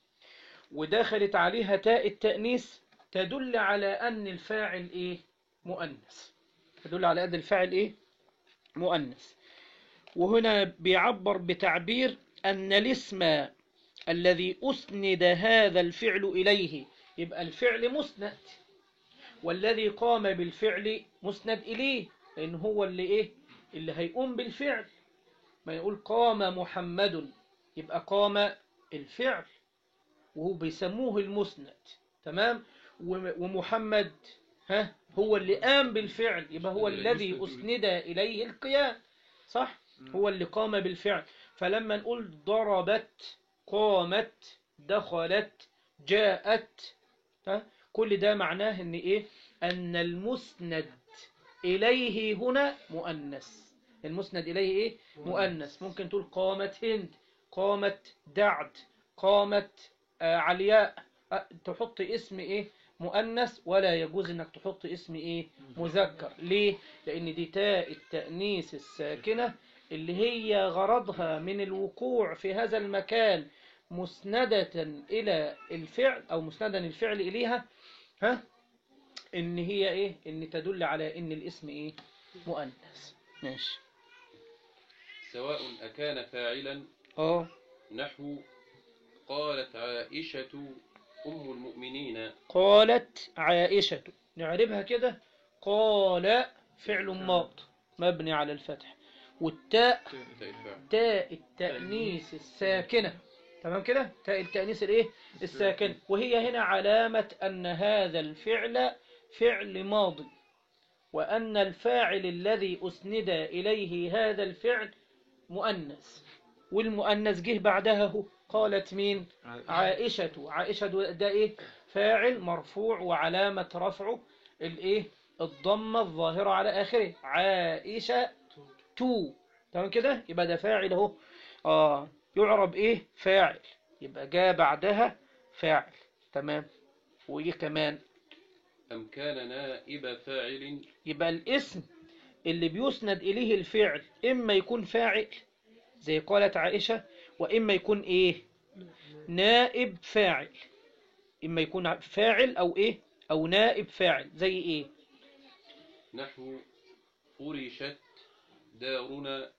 ودخلت عليها تاء التأنيث تدل على أن الفاعل إيه مؤنث تدل على أن الفاعل إيه مؤنث وهنا بيعبر بتعبير أن الاسم الذي أسند هذا الفعل إليه يبقى الفعل مسند والذي قام بالفعل مسند إليه لأن هو اللي إيه اللي هيقوم بالفعل ما يقول قام محمد يبقى قام الفعل وهو بيسموه المسند تمام وم- ومحمد ها هو اللي قام بالفعل يبقى هو اللي الذي يسند أسند إليه القيام صح هو اللي قام بالفعل فلما نقول ضربت قامت دخلت جاءت ها كل ده معناه ان ايه ان المسند اليه هنا مؤنث المسند اليه ايه مؤنث ممكن تقول قامت هند قامت دعد قامت آه علياء آه تحط اسم ايه مؤنث ولا يجوز انك تحط اسم ايه مذكر ليه لان دي تاء التأنيث الساكنة اللي هي غرضها من الوقوع في هذا المكان مسندة إلى الفعل أو مسندا الفعل إليها ها إن هي إيه إن تدل على إن الاسم إيه مؤنث ماشي سواء أكان فاعلا اه نحو قالت عائشة أم المؤمنين قالت عائشة نعربها كده قال فعل ماض مبني على الفتح والتاء تاء الفاعل تاء التأنيث الساكنة تمام كده تاء التأنيث الايه الساكنة وهي هنا علامة أن هذا الفعل فعل ماضي وأن الفاعل الذي أسند إليه هذا الفعل مؤنث والمؤنث جه بعدها هو قالت مين عائشة عائشة ده ايه فاعل مرفوع وعلامة رفعه الايه الضمة الظاهرة على آخره عائشة تو تمام كده يبقى ده فاعل اهو اه يعرب ايه فاعل يبقى جاء بعدها فاعل تمام وايه كمان أم كان نائب فاعل يبقى الاسم اللي بيسند إليه الفعل إما يكون فاعل زي قالت عائشة وإما يكون إيه نائب فاعل إما يكون فاعل أو إيه أو نائب فاعل زي إيه نحو فرشت دارنا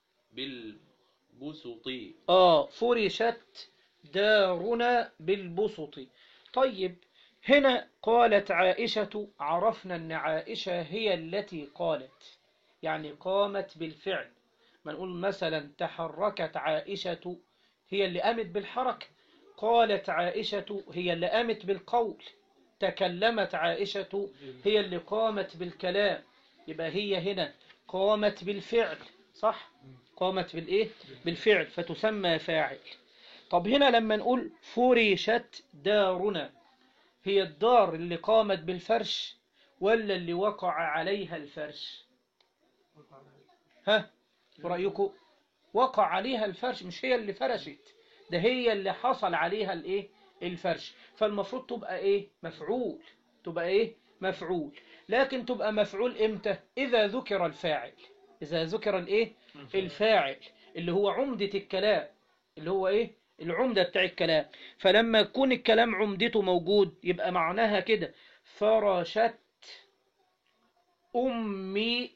بالبسط آه فرشت دارنا بالبسط طيب هنا قالت عائشة عرفنا أن عائشة هي التي قالت يعني قامت بالفعل ما نقول مثلا تحركت عائشة هي اللي قامت بالحركة قالت عائشة هي اللي قامت بالقول تكلمت عائشة هي اللي قامت بالكلام يبقى هي هنا قامت بالفعل صح قامت بالإيه بالفعل فتسمى فاعل طب هنا لما نقول فرشت دارنا هي الدار اللي قامت بالفرش ولا اللي وقع عليها الفرش ها رأيكم وقع عليها الفرش مش هي اللي فرشت ده هي اللي حصل عليها الايه الفرش فالمفروض تبقى ايه مفعول تبقى ايه مفعول لكن تبقى مفعول امتى اذا ذكر الفاعل اذا ذكر الايه الفاعل اللي هو عمدة الكلام اللي هو ايه العمدة بتاع الكلام فلما يكون الكلام عمدته موجود يبقى معناها كده فرشت أمي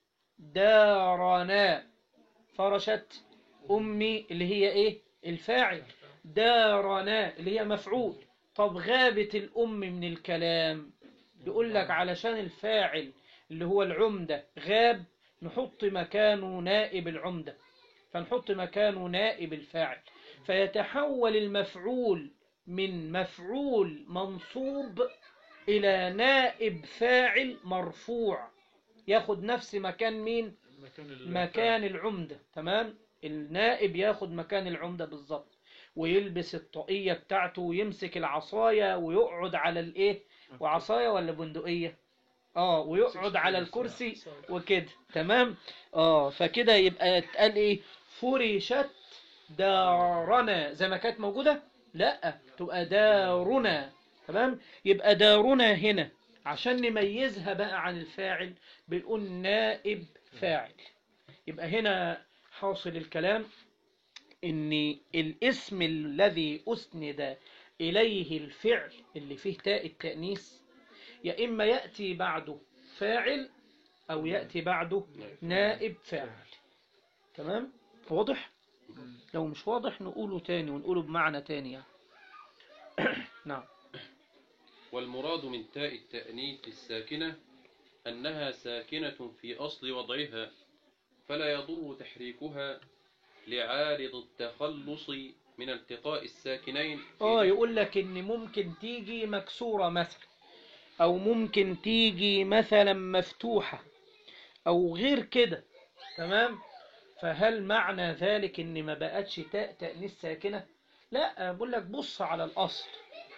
دارنا فرشت أمي اللي هي إيه الفاعل دارنا اللي هي مفعول طب غابت الأم من الكلام يقول لك علشان الفاعل اللي هو العمدة غاب نحط مكانه نائب العمدة فنحط مكانه نائب الفاعل فيتحول المفعول من مفعول منصوب إلى نائب فاعل مرفوع ياخد نفس مكان مين مكان ال- مكان العمدة تمام النائب ياخد مكان العمدة بالظبط ويلبس الطاقية بتاعته ويمسك العصاية ويقعد على الايه وعصاية ولا بندقية اه ويقعد على الكرسي وكده تمام اه فكده يبقى اتقال ايه فرشت دارنا زي ما كانت موجودة لا تبقى دارنا تمام يبقى دارنا هنا عشان نميزها بقى عن الفاعل بنقول نائب فاعل يبقى هنا حاصل الكلام ان الاسم الذي اسند اليه الفعل اللي فيه تاء التأنيث يا اما يأتي بعده فاعل او يأتي بعده نائب فاعل تمام واضح لو مش واضح نقوله تاني ونقوله بمعنى تاني يعني. نعم والمراد من تاء التأنيث الساكنة أنها ساكنة في أصل وضعها فلا يضر تحريكها لعارض التخلص من التقاء الساكنين في اه يقول لك ان ممكن تيجي مكسورة مثلا او ممكن تيجي مثلا مفتوحة او غير كده تمام فهل معنى ذلك ان ما بقتش تاء تأنيث ساكنة لا بقول لك بص على الاصل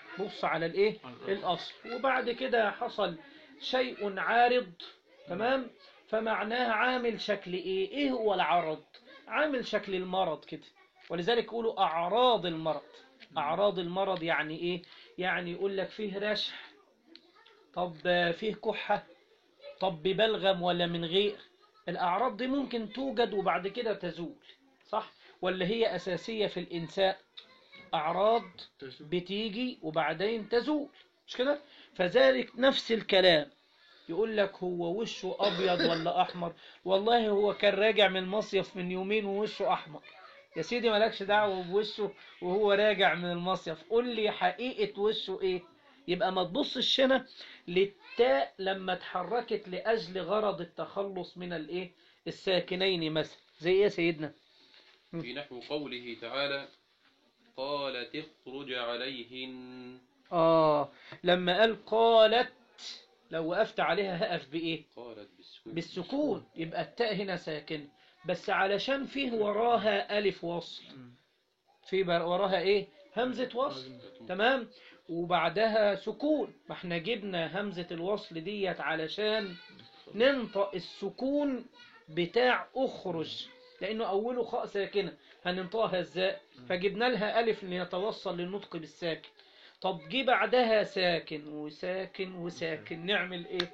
بص على الايه الاصل وبعد كده حصل شيء عارض تمام فمعناه عامل شكل ايه ايه هو العرض عامل شكل المرض كده ولذلك يقولوا اعراض المرض اعراض المرض يعني ايه يعني يقول لك فيه رشح طب فيه كحة طب ببلغم ولا من غير الأعراض دي ممكن توجد وبعد كده تزول صح ولا هي أساسية في الإنسان أعراض بتيجي وبعدين تزول مش كده فذلك نفس الكلام يقول لك هو وشه أبيض ولا أحمر والله هو كان راجع من المصيف من يومين ووشه أحمر يا سيدي مالكش دعوة بوشه وهو راجع من المصيف قول لي حقيقة وشه إيه يبقى ما تبصش هنا للتاء لما اتحركت لأجل غرض التخلص من الإيه الساكنين مثلا زي إيه يا سيدنا في نحو قوله تعالى قالت اخرج عليهن آه لما قال قالت لو وقفت عليها هقف بإيه قالت بالسكون بالسكون يبقى التاء هنا ساكن بس علشان فيه وراها ألف وصل في بر- وراها إيه همزة وصل تمام وبعدها سكون ما احنا جبنا همزة الوصل ديت علشان ننطق السكون بتاع أخرج لأنه أوله خاء ساكنة هننطقها ازاي فجبنا لها ألف ليتوصل للنطق بالساكن طب جه بعدها ساكن وساكن وساكن نعمل ايه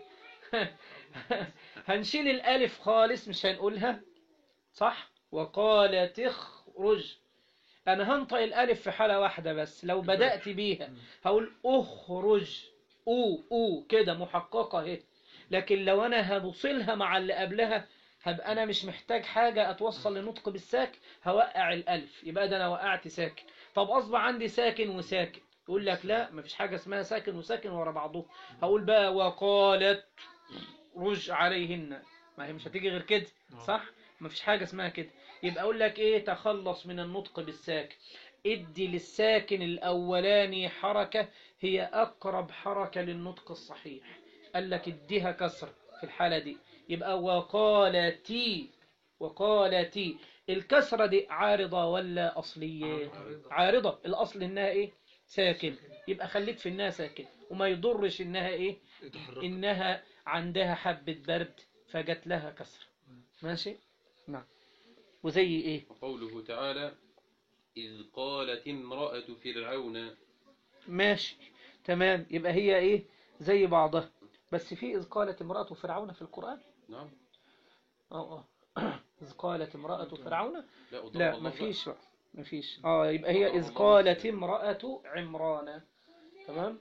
هنشيل الألف خالص مش هنقولها صح وقال تخرج أنا هنطق الألف في حالة واحدة بس لو بدأت بيها هقول أخرج أو أو كده محققة اهي لكن لو أنا هبصلها مع اللي قبلها هبقى أنا مش محتاج حاجة أتوصل لنطق بالساكن هوقع الألف يبقى ده أنا وقعت ساكن طب أصبح عندي ساكن وساكن يقول لك لا مفيش حاجة اسمها ساكن وساكن ورا بعضهم هقول بقى وقالت رج عليهن ما هي مش هتيجي غير كده صح مفيش حاجة اسمها كده يبقى اقول لك ايه تخلص من النطق بالساكن ادي للساكن الاولاني حركة هي اقرب حركة للنطق الصحيح قال لك اديها كسر في الحالة دي يبقى وقالتي وقالتي الكسرة دي عارضة ولا أصلية عارضة الأصل إنها إيه ساكن يبقى خليك في إنها ساكن وما يضرش إنها إيه إنها عندها حبة برد فجت لها كسر ماشي نعم وزي إيه وقوله تعالى إذ قالت امرأة فرعون ماشي تمام يبقى هي إيه زي بعضها بس في إذ قالت امرأة فرعون في القرآن نعم اه اه إذ قالت امرأة فرعون لا وضرب لا الله مفيش بقى مفيش اه يبقى هي إذ قالت امرأة عمران تمام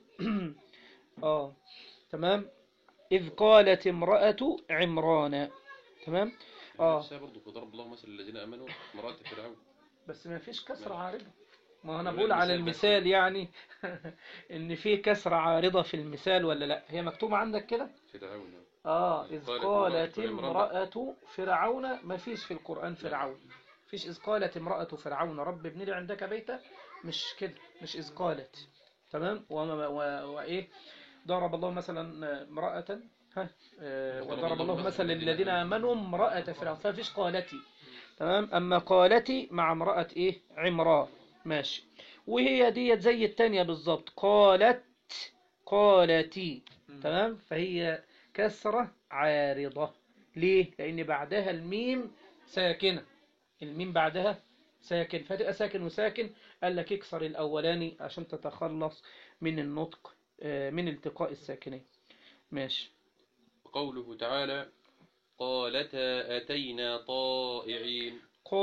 اه تمام إذ قالت امرأة عمران تمام آه. نفسها برضه وضرب الله مثل الذين آمنوا امرأة فرعون بس ما فيش كسرة عارضة ما أنا ولا بقول على المثال المثال يعني إن في كسرة عارضة في المثال ولا لا هي مكتوبة عندك كده فرعون آه إذ إذ قالت قالت امرأة امرأة فرعون ما فيش في القرآن فرعون فيش إذ قالت امرأة فرعون رب ابن لي عندك بيتا مش كده مش إذ قالت تمام وما- و- وإيه ضرب الله مثلا امرأة ها آه، وضرب الله مثلا للذين آمنوا امرأة فرعون ففيش قالتي تمام أما قالتي مع امرأة إيه عمران ماشي وهي ديت زي التانية بالظبط قالت قالتي تمام فهي كسرة عارضة ليه لأن بعدها الميم ساكنة الميم بعدها ساكن فتبقى ساكن وساكن قال لك اكسر الأولاني عشان تتخلص من النطق آه، من التقاء الساكنين ماشي وقوله تعالى قالتا أتينا طائعين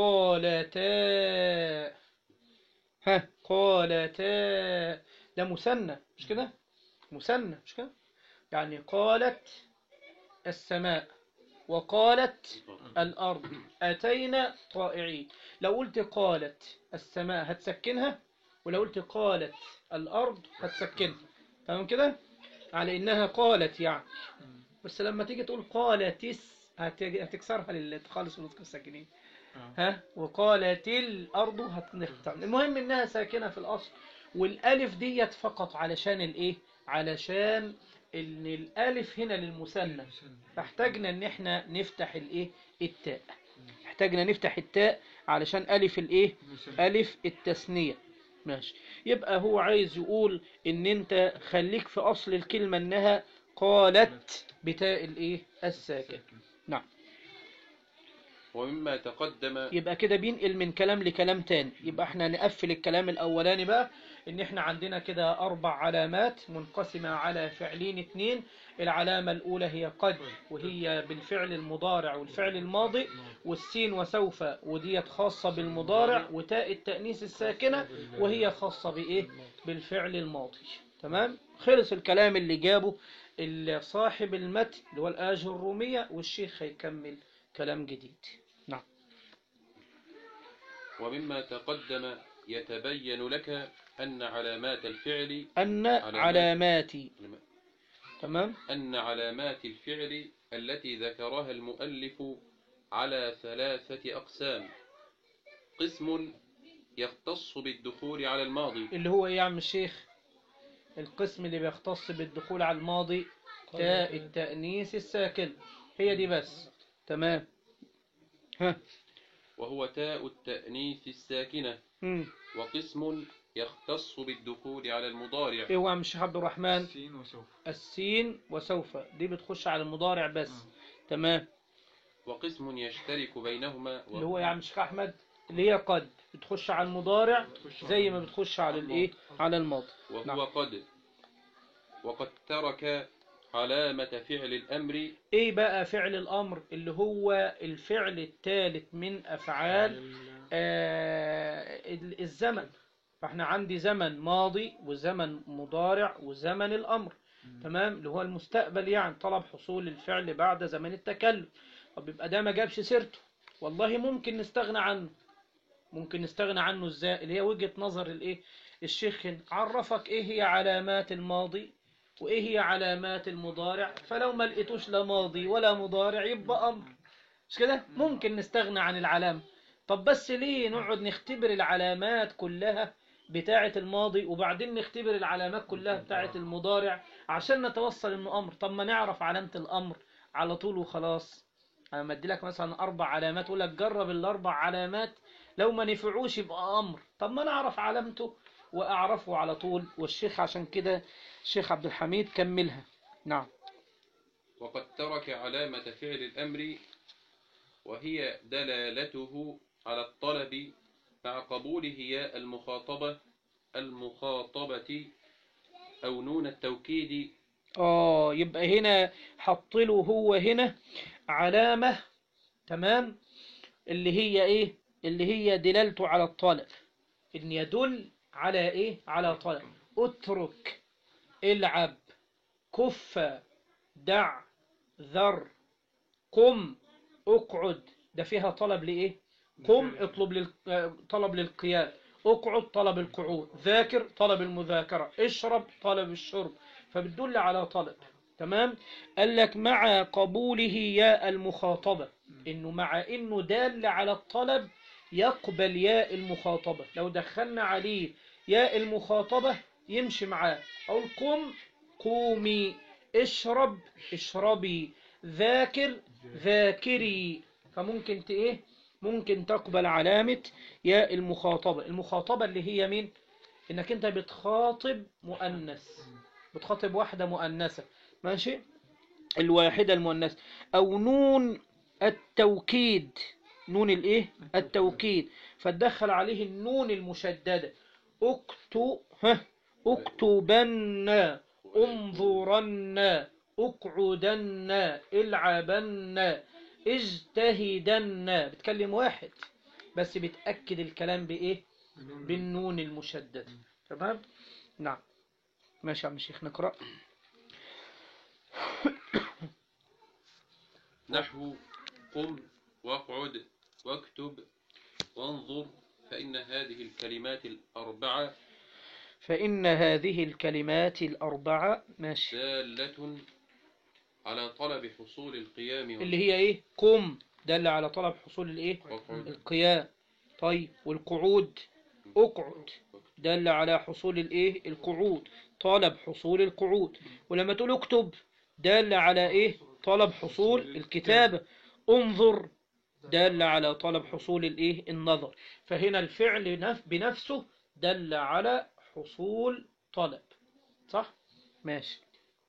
قالتا ها قالتا ده مثنى مش كده مثنى مش كده يعني قالت السماء وقالت الأرض أتينا طائعين لو قلت قالت السماء هتسكنها ولو قلت قالت الأرض هتسكنها تمام كده على إنها قالت يعني بس لما تيجي تقول قالتس هت- هتكسرها للخالص ونطق الساكنين ها وقالت الأرض هتنختم المهم إنها ساكنة في الأصل والألف ديت فقط علشان الإيه علشان إن الألف هنا للمثنى فاحتاجنا إن إحنا نفتح الإيه التاء احتاجنا نفتح التاء علشان ألف الإيه ألف التثنية ماشي يبقى هو عايز يقول ان انت خليك في اصل الكلمة انها قالت بتاء الايه الساكن نعم ومما تقدم يبقى كده بينقل من كلام لكلام تاني يبقى احنا نقفل الكلام الاولاني بقى ان احنا عندنا كده اربع علامات منقسمة على فعلين اتنين العلامة الاولى هي قد وهي بالفعل المضارع والفعل الماضي والسين وسوف وديت خاصة بالمضارع وتاء التأنيث الساكنة وهي خاصة بايه بالفعل الماضي تمام خلص الكلام اللي جابه ال- صاحب المتن اللي هو الآجر الرومية والشيخ هيكمل كلام جديد نعم ومما تقدم يتبين لك أن علامات الفعل أن علامات. علاماتي تمام أن علامات الفعل التي ذكرها المؤلف على ثلاثة أقسام قسم يختص بالدخول على الماضي اللي هو إيه يا عم الشيخ القسم اللي بيختص بالدخول على الماضي تاء التأنيث الساكن هي دي بس تمام ها وهو تاء التأنيث الساكنة مم. وقسم يختص بالدخول على المضارع ايه هو يا عم الشيخ عبد الرحمن سين وسوف السين وسوف دي بتخش على المضارع بس تمام وقسم يشترك بينهما اللي هو يا عم الشيخ احمد اللي هي قد بتخش على المضارع بتخش زي على ما بتخش على الايه على الماضي وهو نعم. قد وقد ترك علامة فعل الأمر ايه بقى فعل الامر اللي هو الفعل الثالث من افعال ال- آه ال- الزمن فاحنا عندي زمن ماضي وزمن مضارع وزمن الامر تمام اللي هو المستقبل يعني طلب حصول الفعل بعد زمن التكلم طب يبقى ده ما جابش سيرته والله ممكن نستغنى عنه ممكن نستغنى عنه ازاي اللي هي وجهة نظر الايه الشيخ هنا. عرفك ايه هي علامات الماضي وايه هي علامات المضارع فلو ما لقيتوش لا ماضي ولا مضارع يبقى امر مش كده ممكن نستغنى عن العلامة طب بس ليه نقعد نختبر العلامات كلها بتاعة الماضي وبعدين نختبر العلامات كلها بتاعة المضارع عشان نتوصل انه امر طب ما نعرف علامة الامر على طول وخلاص انا مدي لك مثلا اربع علامات اقول لك جرب الاربع علامات لو ما نفعوش يبقى امر طب ما نعرف علامته واعرفه على طول والشيخ عشان كده الشيخ عبد الحميد كملها نعم وقد ترك علامة فعل الأمر وهي دلالته على الطلب مع قبوله ياء المخاطبة المخاطبة أو نون التوكيد اه يبقى هنا حط له هو هنا علامة تمام اللي هي ايه اللي هي دلالته على الطلب ان يدل على ايه على طلب اترك العب كف دع ذر قم اقعد ده فيها طلب لايه قم اطلب لل... آه، طلب للقيام اقعد طلب القعود ذاكر طلب المذاكرة اشرب طلب الشرب فبتدل على طلب تمام قال لك مع قبوله ياء المخاطبة انه مع انه دال على الطلب يقبل ياء المخاطبة لو دخلنا عليه ياء المخاطبة يمشي معاه اقول قم قومي اشرب اشربي ذاكر ذاكري فممكن ت ايه ممكن تقبل علامة ياء المخاطبة المخاطبة اللي هي مين انك انت بتخاطب مؤنث بتخاطب واحدة مؤنثة ماشي الواحدة المؤنثة او نون التوكيد نون الايه التوكيد فتدخل عليه النون المشددة اكتو ها اكتبن انظرن اقعدن العبن اجتهدن بتكلم واحد بس بتأكد الكلام بإيه بالنون المشددة تمام نعم ماشي يا عم الشيخ نقرأ نحو قم واقعد واكتب وانظر فإن هذه الكلمات الأربعة فإن هذه الكلمات الأربعة ماشي دالة على طلب حصول القيام اللي هي إيه قم دل على طلب حصول الإيه واقعد القيام طيب والقعود اقعد دل على حصول الايه القعود طلب حصول القعود ولما تقول اكتب دل على ايه طلب حصول الكتابة انظر دل على طلب حصول الايه النظر فهنا الفعل نف- بنفسه دل على حصول طلب صح ماشي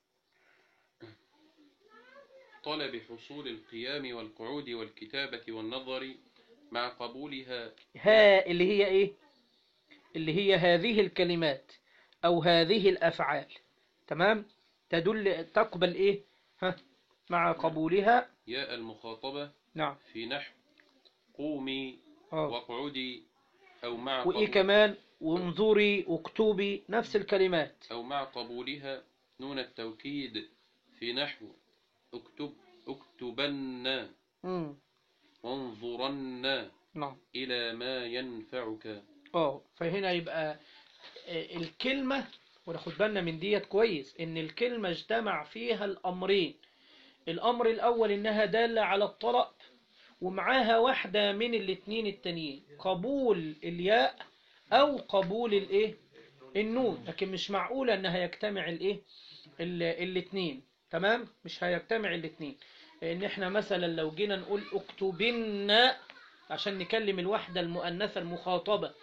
طلب حصول القيام والقعود والكتابة والنظر مع قبولها ها اللي هي ايه اللي هي هذه الكلمات او هذه الافعال تمام تدل تقبل ايه ها مع قبولها ياء المخاطبة نعم في نحو قومي اه واقعدي أو مع وايه قبول كمان وانظري واكتبي نفس الكلمات أو مع قبولها نون التوكيد في نحو اكتب اكتبن امم وانظرن نعم إلى ما ينفعك اه فهنا يبقى آه، الكلمة وناخد بالنا من ديت كويس ان الكلمة اجتمع فيها الامرين الامر الاول انها دالة على الطلب ومعاها واحدة من الاتنين التانيين قبول الياء او قبول الايه النون لكن مش معقولة انها يجتمع الايه ال- الاتنين تمام مش هيجتمع الاتنين لان احنا مثلا لو جينا نقول اكتبن عشان نكلم الوحدة المؤنثة المخاطبة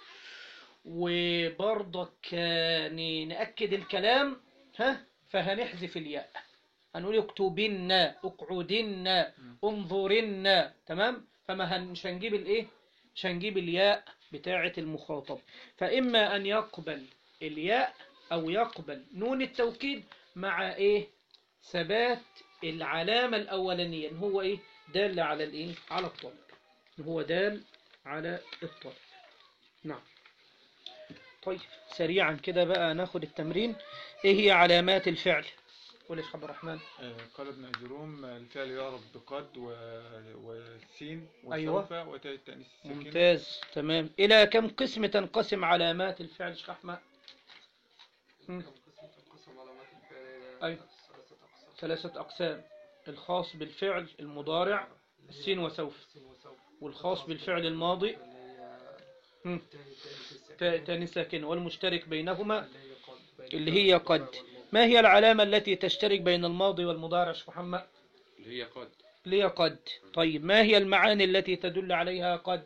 وبرضك آه، ن- نأكد الكلام ها فهنحذف الياء هنقول اكتبن اقعدن انظرن تمام فما هن مش هنجيب الايه مش هنجيب الياء بتاعة المخاطب فإما أن يقبل الياء أو يقبل نون التوكيد مع إيه ثبات العلامة الأولانية إن هو إيه دال على الإيه على الطلب إن هو دال على الطلب نعم طيب سريعا كده بقى ناخد التمرين إيه هي علامات الفعل قول يا شيخ عبد الرحمن آه، قال ابن أجروم آه، الفعل يعرف بقد و... والسين أيوة. وسوف وتاء التأنيث الساكنة ممتاز تمام إلى كم قسم تنقسم علامات الفعل شيخ أحمد مم. أيوة. ثلاثة أقسام الخاص بالفعل المضارع السين وسوف والخاص بالفعل الماضي مم. تاء تاني ساكنة والمشترك بينهما اللي هي قد ما هي العلامة التي تشترك بين الماضي والمضارع شيخ محمد اللي هي قد اللي هي قد طيب ما هي المعاني التي تدل عليها قد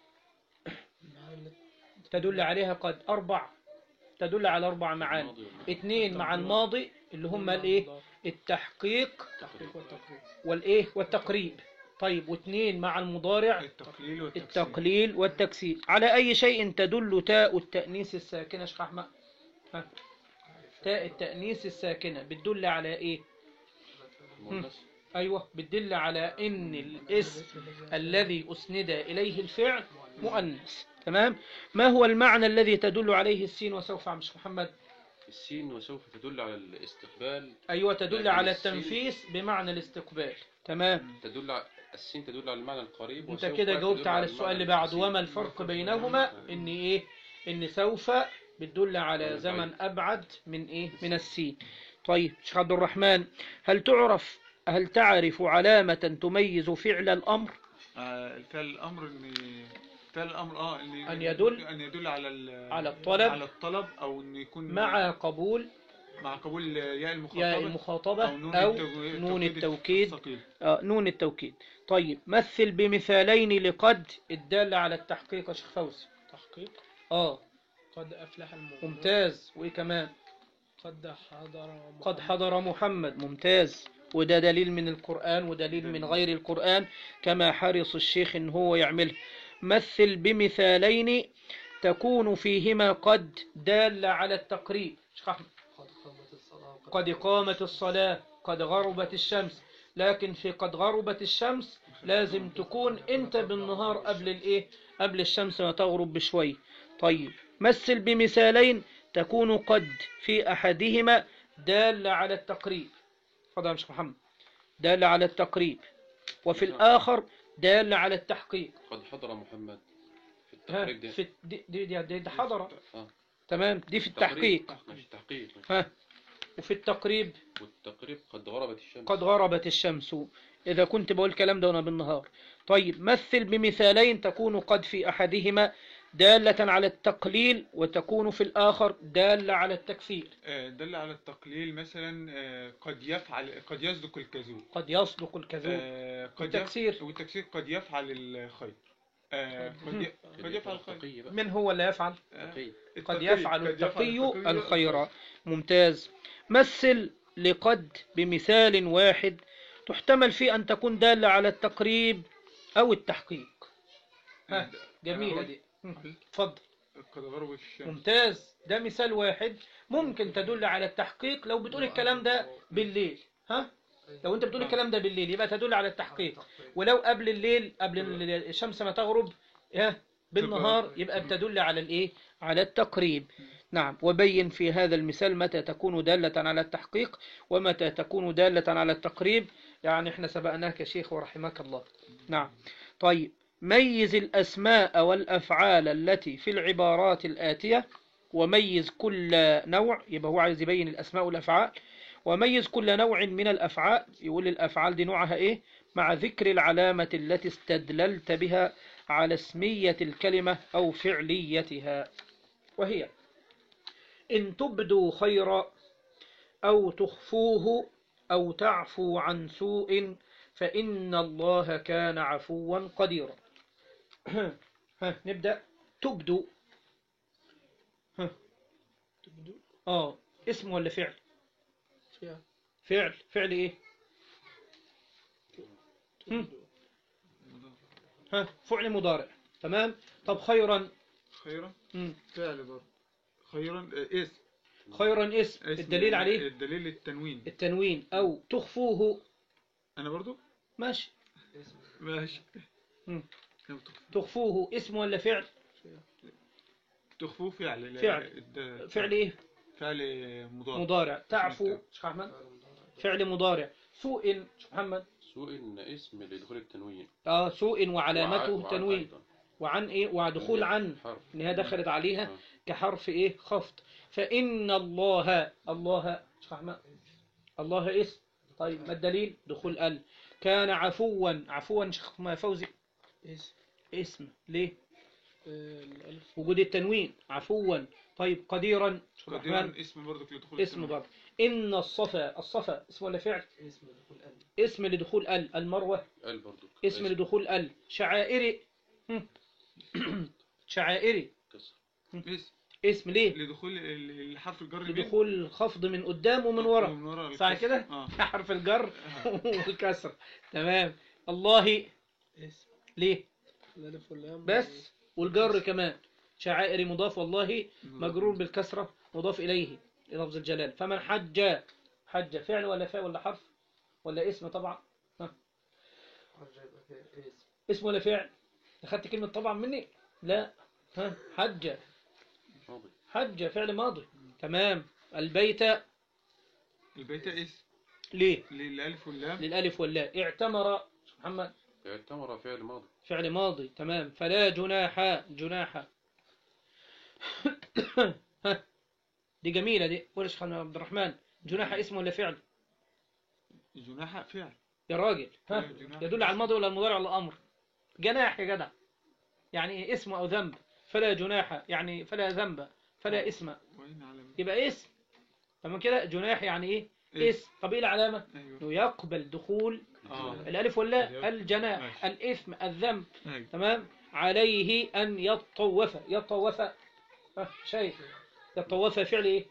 تدل عليها قد أربع تدل على أربع معاني الماضي والماضي. اثنين مع الماضي اللي هم الايه التحقيق التحقيق والتقريب والايه والتقريب طيب واثنين مع المضارع التقليل والتكسير التقليل والتكسير على أي شيء تدل تاء التأنيث الساكنة شيخ أحمد ها. تاء التأنيث الساكنة بتدل على إيه مؤنث أيوة بتدل على إن الاسم الذي أسند إليه الفعل مؤنث تمام ما هو المعنى الذي تدل عليه السين وسوف عم شيخ محمد السين وسوف تدل على الاستقبال أيوة تدل لكن على السين- التنفيس بمعنى الاستقبال تمام تدل على السين تدل على المعنى القريب انت وسوف كده جاوبت تدل على السؤال اللي بعده المعنى وما البعيد. الفرق بينهما ان ايه ان سوف بتدل على زمن ابعد من ايه من السين طيب شيخ عبد الرحمن هل تعرف هل تعرف علامة تميز فعل الامر آه، الفعل الأمر إن فعل الأمر اه إن أن يدل- أن يدل على ال- على الطلب. على الطلب أو إنه يكون مع قبول مع قبول ياء المخاطبة يا المخاطبة أو نون, او التو- نون التوكيد التوكيد الثقيل آه نون التوكيد طيب مثل بمثالين لقد الدالة على التحقيق يا شيخ فوزي تحقيق اه قد أفلح المؤمنون ممتاز وايه كمان قد حضر قد محمد. حضر محمد ممتاز وده دليل من القرآن ودليل من غير القرآن كما حرص الشيخ ان هو يعمله مثل بمثالين تكون فيهما قد دالة على التقريب شيخ أحمد. قد قامت الصلاة قد غربت الشمس لكن في قد غربت الشمس لازم تكون انت بالنهار قبل الايه قبل الشمس ما تغرب بشوي طيب مثل بمثالين تكون قد في احدهما دالة على التقريب تفضل يا شيخ محمد دالة على التقريب وفي الآخر دالة على التحقيق قد حضر محمد في ها التحقيق ده في دي دي, دي, دي, دي حضرة آه. تمام دي في التحقيق ماشي التحقيق ها وفي التقريب والتقريب قد غربت الشمس قد غربت الشمس إذا كنت بقول الكلام ده وأنا بالنهار طيب مثل بمثالين تكون قد في أحدهما دالة على التقليل وتكون في الآخر دالة على التكثير آه، دل على التقليل مثلا آه، قد يفعل قد يصدق الكذوب قد يصدق الكذوب آه، قد يف- والتكسير. والتكسير قد يفعل الخير آه، قد ي- قد يفعل الخير التقي بقى من هو اللي يفعل آه، التقي قد التقي- يفعل قد يفعل التقي التقي الخير ممتاز مثل لقد بمثال واحد تحتمل فيه أن تكون دالة على التقريب أو التحقيق ها جميلة دي مم. اتفضل قد غرب الشمس ممتاز ده مثال واحد ممكن تدل على التحقيق لو بتقول الكلام ده بالليل ها لو انت بتقول الكلام ده بالليل يبقى تدل على التحقيق ولو قبل الليل قبل ال- الشمس ما تغرب ها بالنهار يبقى بتدل على الايه على التقريب نعم وبين في هذا المثال متى تكون دالة على التحقيق ومتى تكون دالة على التقريب يعني احنا سبقناك يا شيخ ورحمك الله نعم طيب ميز الأسماء والأفعال التي في العبارات الآتية وميز كل نوع يبقى هو عايز يبين الأسماء والأفعال وميز كل نوع من الأفعال يقول الأفعال دي نوعها إيه مع ذكر العلامة التي استدللت بها على اسمية الكلمة أو فعليتها وهي إن تبدوا خيرا أو تخفوه أو تعفو عن سوء فإن الله كان عفوا قديرا ها نبدأ تبدو ها تبدو آه اسم ولا فعل فيها فعل فعل إيه هم. تبدو ها فعل مضارع تمام طب خيرا خيرا مم. فعل برضه خيرا آه، اسم خيرا اسم اسم الدليل عليه الدليل التنوين التنوين أو تخفوه انا برضو ماشي ماشي مم. لو تخ- تخفوه اسم ولا فعل تخفوه فعل لا، فعل. الد- فعل إيه فعل مضارع مضارع تعفو شيخ أحمد فعل مضارع سوء شيخ محمد سوء اسم لدخول التنوين آه سوء وعلامته وع- وعن تنوين أيضا. وعن إيه ودخول عن حرف إن هي دخلت عليها آه. كحرف إيه خفض فإن الله الله شيخ أحمد الله اسم طيب ما الدليل دخول ال كان عفوا عفوا شيخ ما فوزي اسم اسم ليه آه، الألف وجود التنوين عفوا طيب قديرا شيخ الرحمن قديرا اسم برضو لدخول اسم التنوين. برضه إن الصفا الصفا اسم ولا فعل اسم لدخول ال المروة ال برضو اسم لدخول ال شعائري هم. شعائري كسر اسم اسم ليه لدخول ال- الحرف الجر بين- لدخول الخفض من قدام ومن ورا من ورا صح الكسر. كده اه حرف الجر والكسر تمام الله اسم ليه الألف واللام بس والجر كمان شعائر مضاف والله مجرور بالكسرة مضاف إليه لفظ الجلال فمن حج حج فعل ولا فعل ولا حرف ولا اسم طبعا ها. اسم ولا فعل أخدت كلمة طبعا مني لا ها حج ماضي حج فعل ماضي تمام البيت البيت اسم ليه للالف واللام للألف واللاء اعتمر محمد اعتمر فعل ماضي فعل ماضي تمام فلا جناح جناح ها. دي جميلة دي قول يا شيخ عبد الرحمن جناح اسم ولا فعل جناح فعل يا راجل ها جناح. يدل على الماضي ولا المضارع ولا الأمر جناح يا جدع يعني اسم أو ذنب فلا جناح يعني فلا ذنب فلا اسم وين على يبقى اسم تمام كده جناح يعني ايه اسم. اسم طب ايه العلامة ايوه انه يقبل دخول اه الالف واللاء الجناح ماشي. الاثم الذنب ايوه تمام عليه أن يطوف يطوف ها، شيء يطوف فعل إيه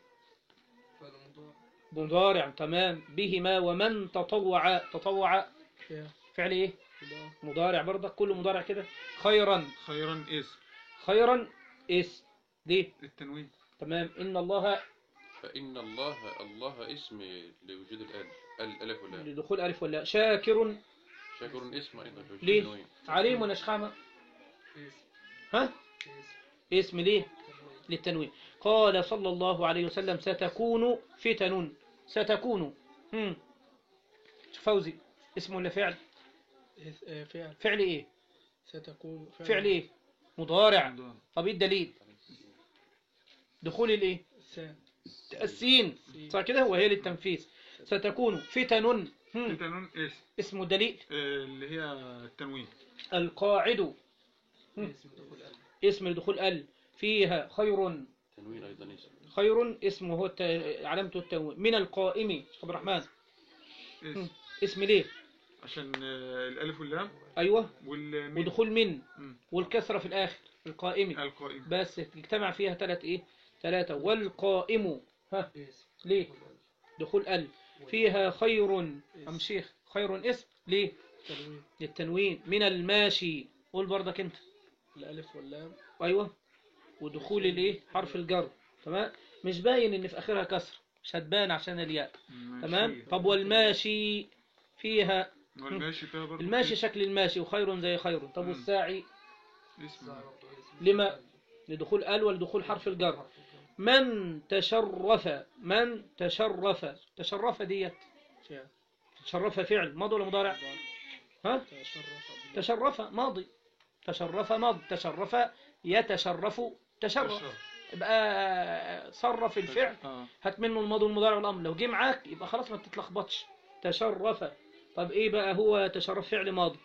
مضارع تمام بهما ومن تطوع تطوع فيها فعل إيه مضاف مضارع برضه كله مضارع كده خيرا خيرا اسم خيرا اسم ليه التنوين تمام إن الله فإن الله الله اسم لوجود الآل الألف واللام لدخول ألف ولا شاكر شاكر اسم أيضا لوجود ليه التنوين عليم ونشخامة ها اسم ليه للتنوين قال صلى الله عليه وسلم ستكون فتن ستكون هم. فوزي اسم ولا فعل إس- آه، فعل فعل ايه ستكون فعل ايه مضارع مضارع. طب ايه الدليل دخول الايه سا السين صح كده وهي للتنفيذ ستكون فتن هم. التنوين اسم اسم دليل آه، اللي هي التنوين القاعد هم. اسم دخول ألف اسم لدخول ال فيها خير تنوين أيضا اسم خير اسمه هو الت... علامته التنوين من القائم شيخ عبد الرحمن اسم اسم ليه عشان آه، الالف واللام ايوه والميم ودخول من مم. والكسرة في الآخر القائمة القائم بس اجتمع فيها ثلاث إيه ثلاثة والقائم ها اسم ليه دخول ال فيها خير أم شيخ خير اسم ليه تنوين للتنوين من الماشي قول برضك انت الألف واللام ايوه ودخول الايه حرف الجر تمام مش باين ان في اخرها كسر مش هتبان عشان الياء تمام طب والماشي فيها والماشي فيها برضه الماشي شكل الماشي وخير زي خير طب مم. والساعي اسم لما لدخول ال ولدخول حرف الجر من تشرف من تشرف تشرف ديت فعل تشرف فعل ماضي ولا مضارع ها تشرف تشرف ماضي تشرف ماضي تشرف يتشرف تشرف يبقى صرف الفعل اه هات منه الماضي والمضارع والامر لو جه معاك يبقى خلاص ما تتلخبطش تشرف طب ايه بقى هو تشرف فعل ماضي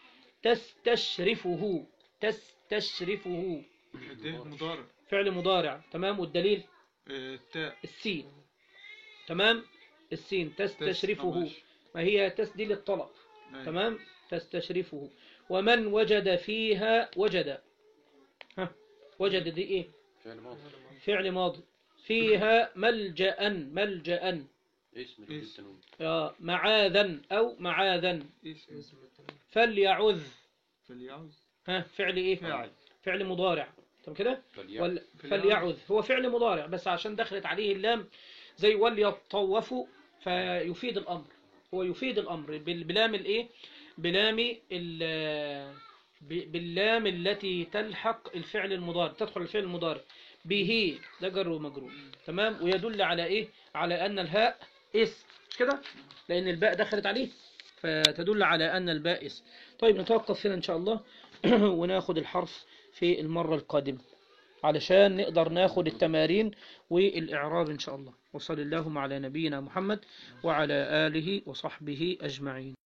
تستشرفه تستشرفه ده مضارع فعل مضارع تمام والدليل آه، التاء السين تمام السين تس- آه، تستشرفه ماشي. ما هي تسديل الطلب أيوة. تمام تستشرفه ومن وجد فيها وجد ها وجد دي ايه فعل ماضي فعل ماضي فيها ملجأ ملجأ اسم اسم. للتنوين آه، معاذا أو معاذا اسم اسم التنوين فليعذ فليعوز ها فعل إيه فاعل فعل مضارع طب كده فليعل وال... فليعذ. فليعذ هو فعل مضارع بس عشان دخلت عليه اللام زي وليطوفوا فيفيد الأمر هو يفيد الأمر بال- بلام الإيه بلام ال... ب- باللام التي تلحق الفعل المضارع تدخل الفعل المضارع به ده جر ومجرور تمام ويدل على ايه على ان الهاء اسم مش كده لان الباء دخلت عليه فتدل على ان الباء اسم طيب نتوقف هنا ان شاء الله وناخد الحرف في المرة القادمة علشان نقدر ناخد التمارين والإعراب إن شاء الله وصل اللهم على نبينا محمد وعلى آله وصحبه أجمعين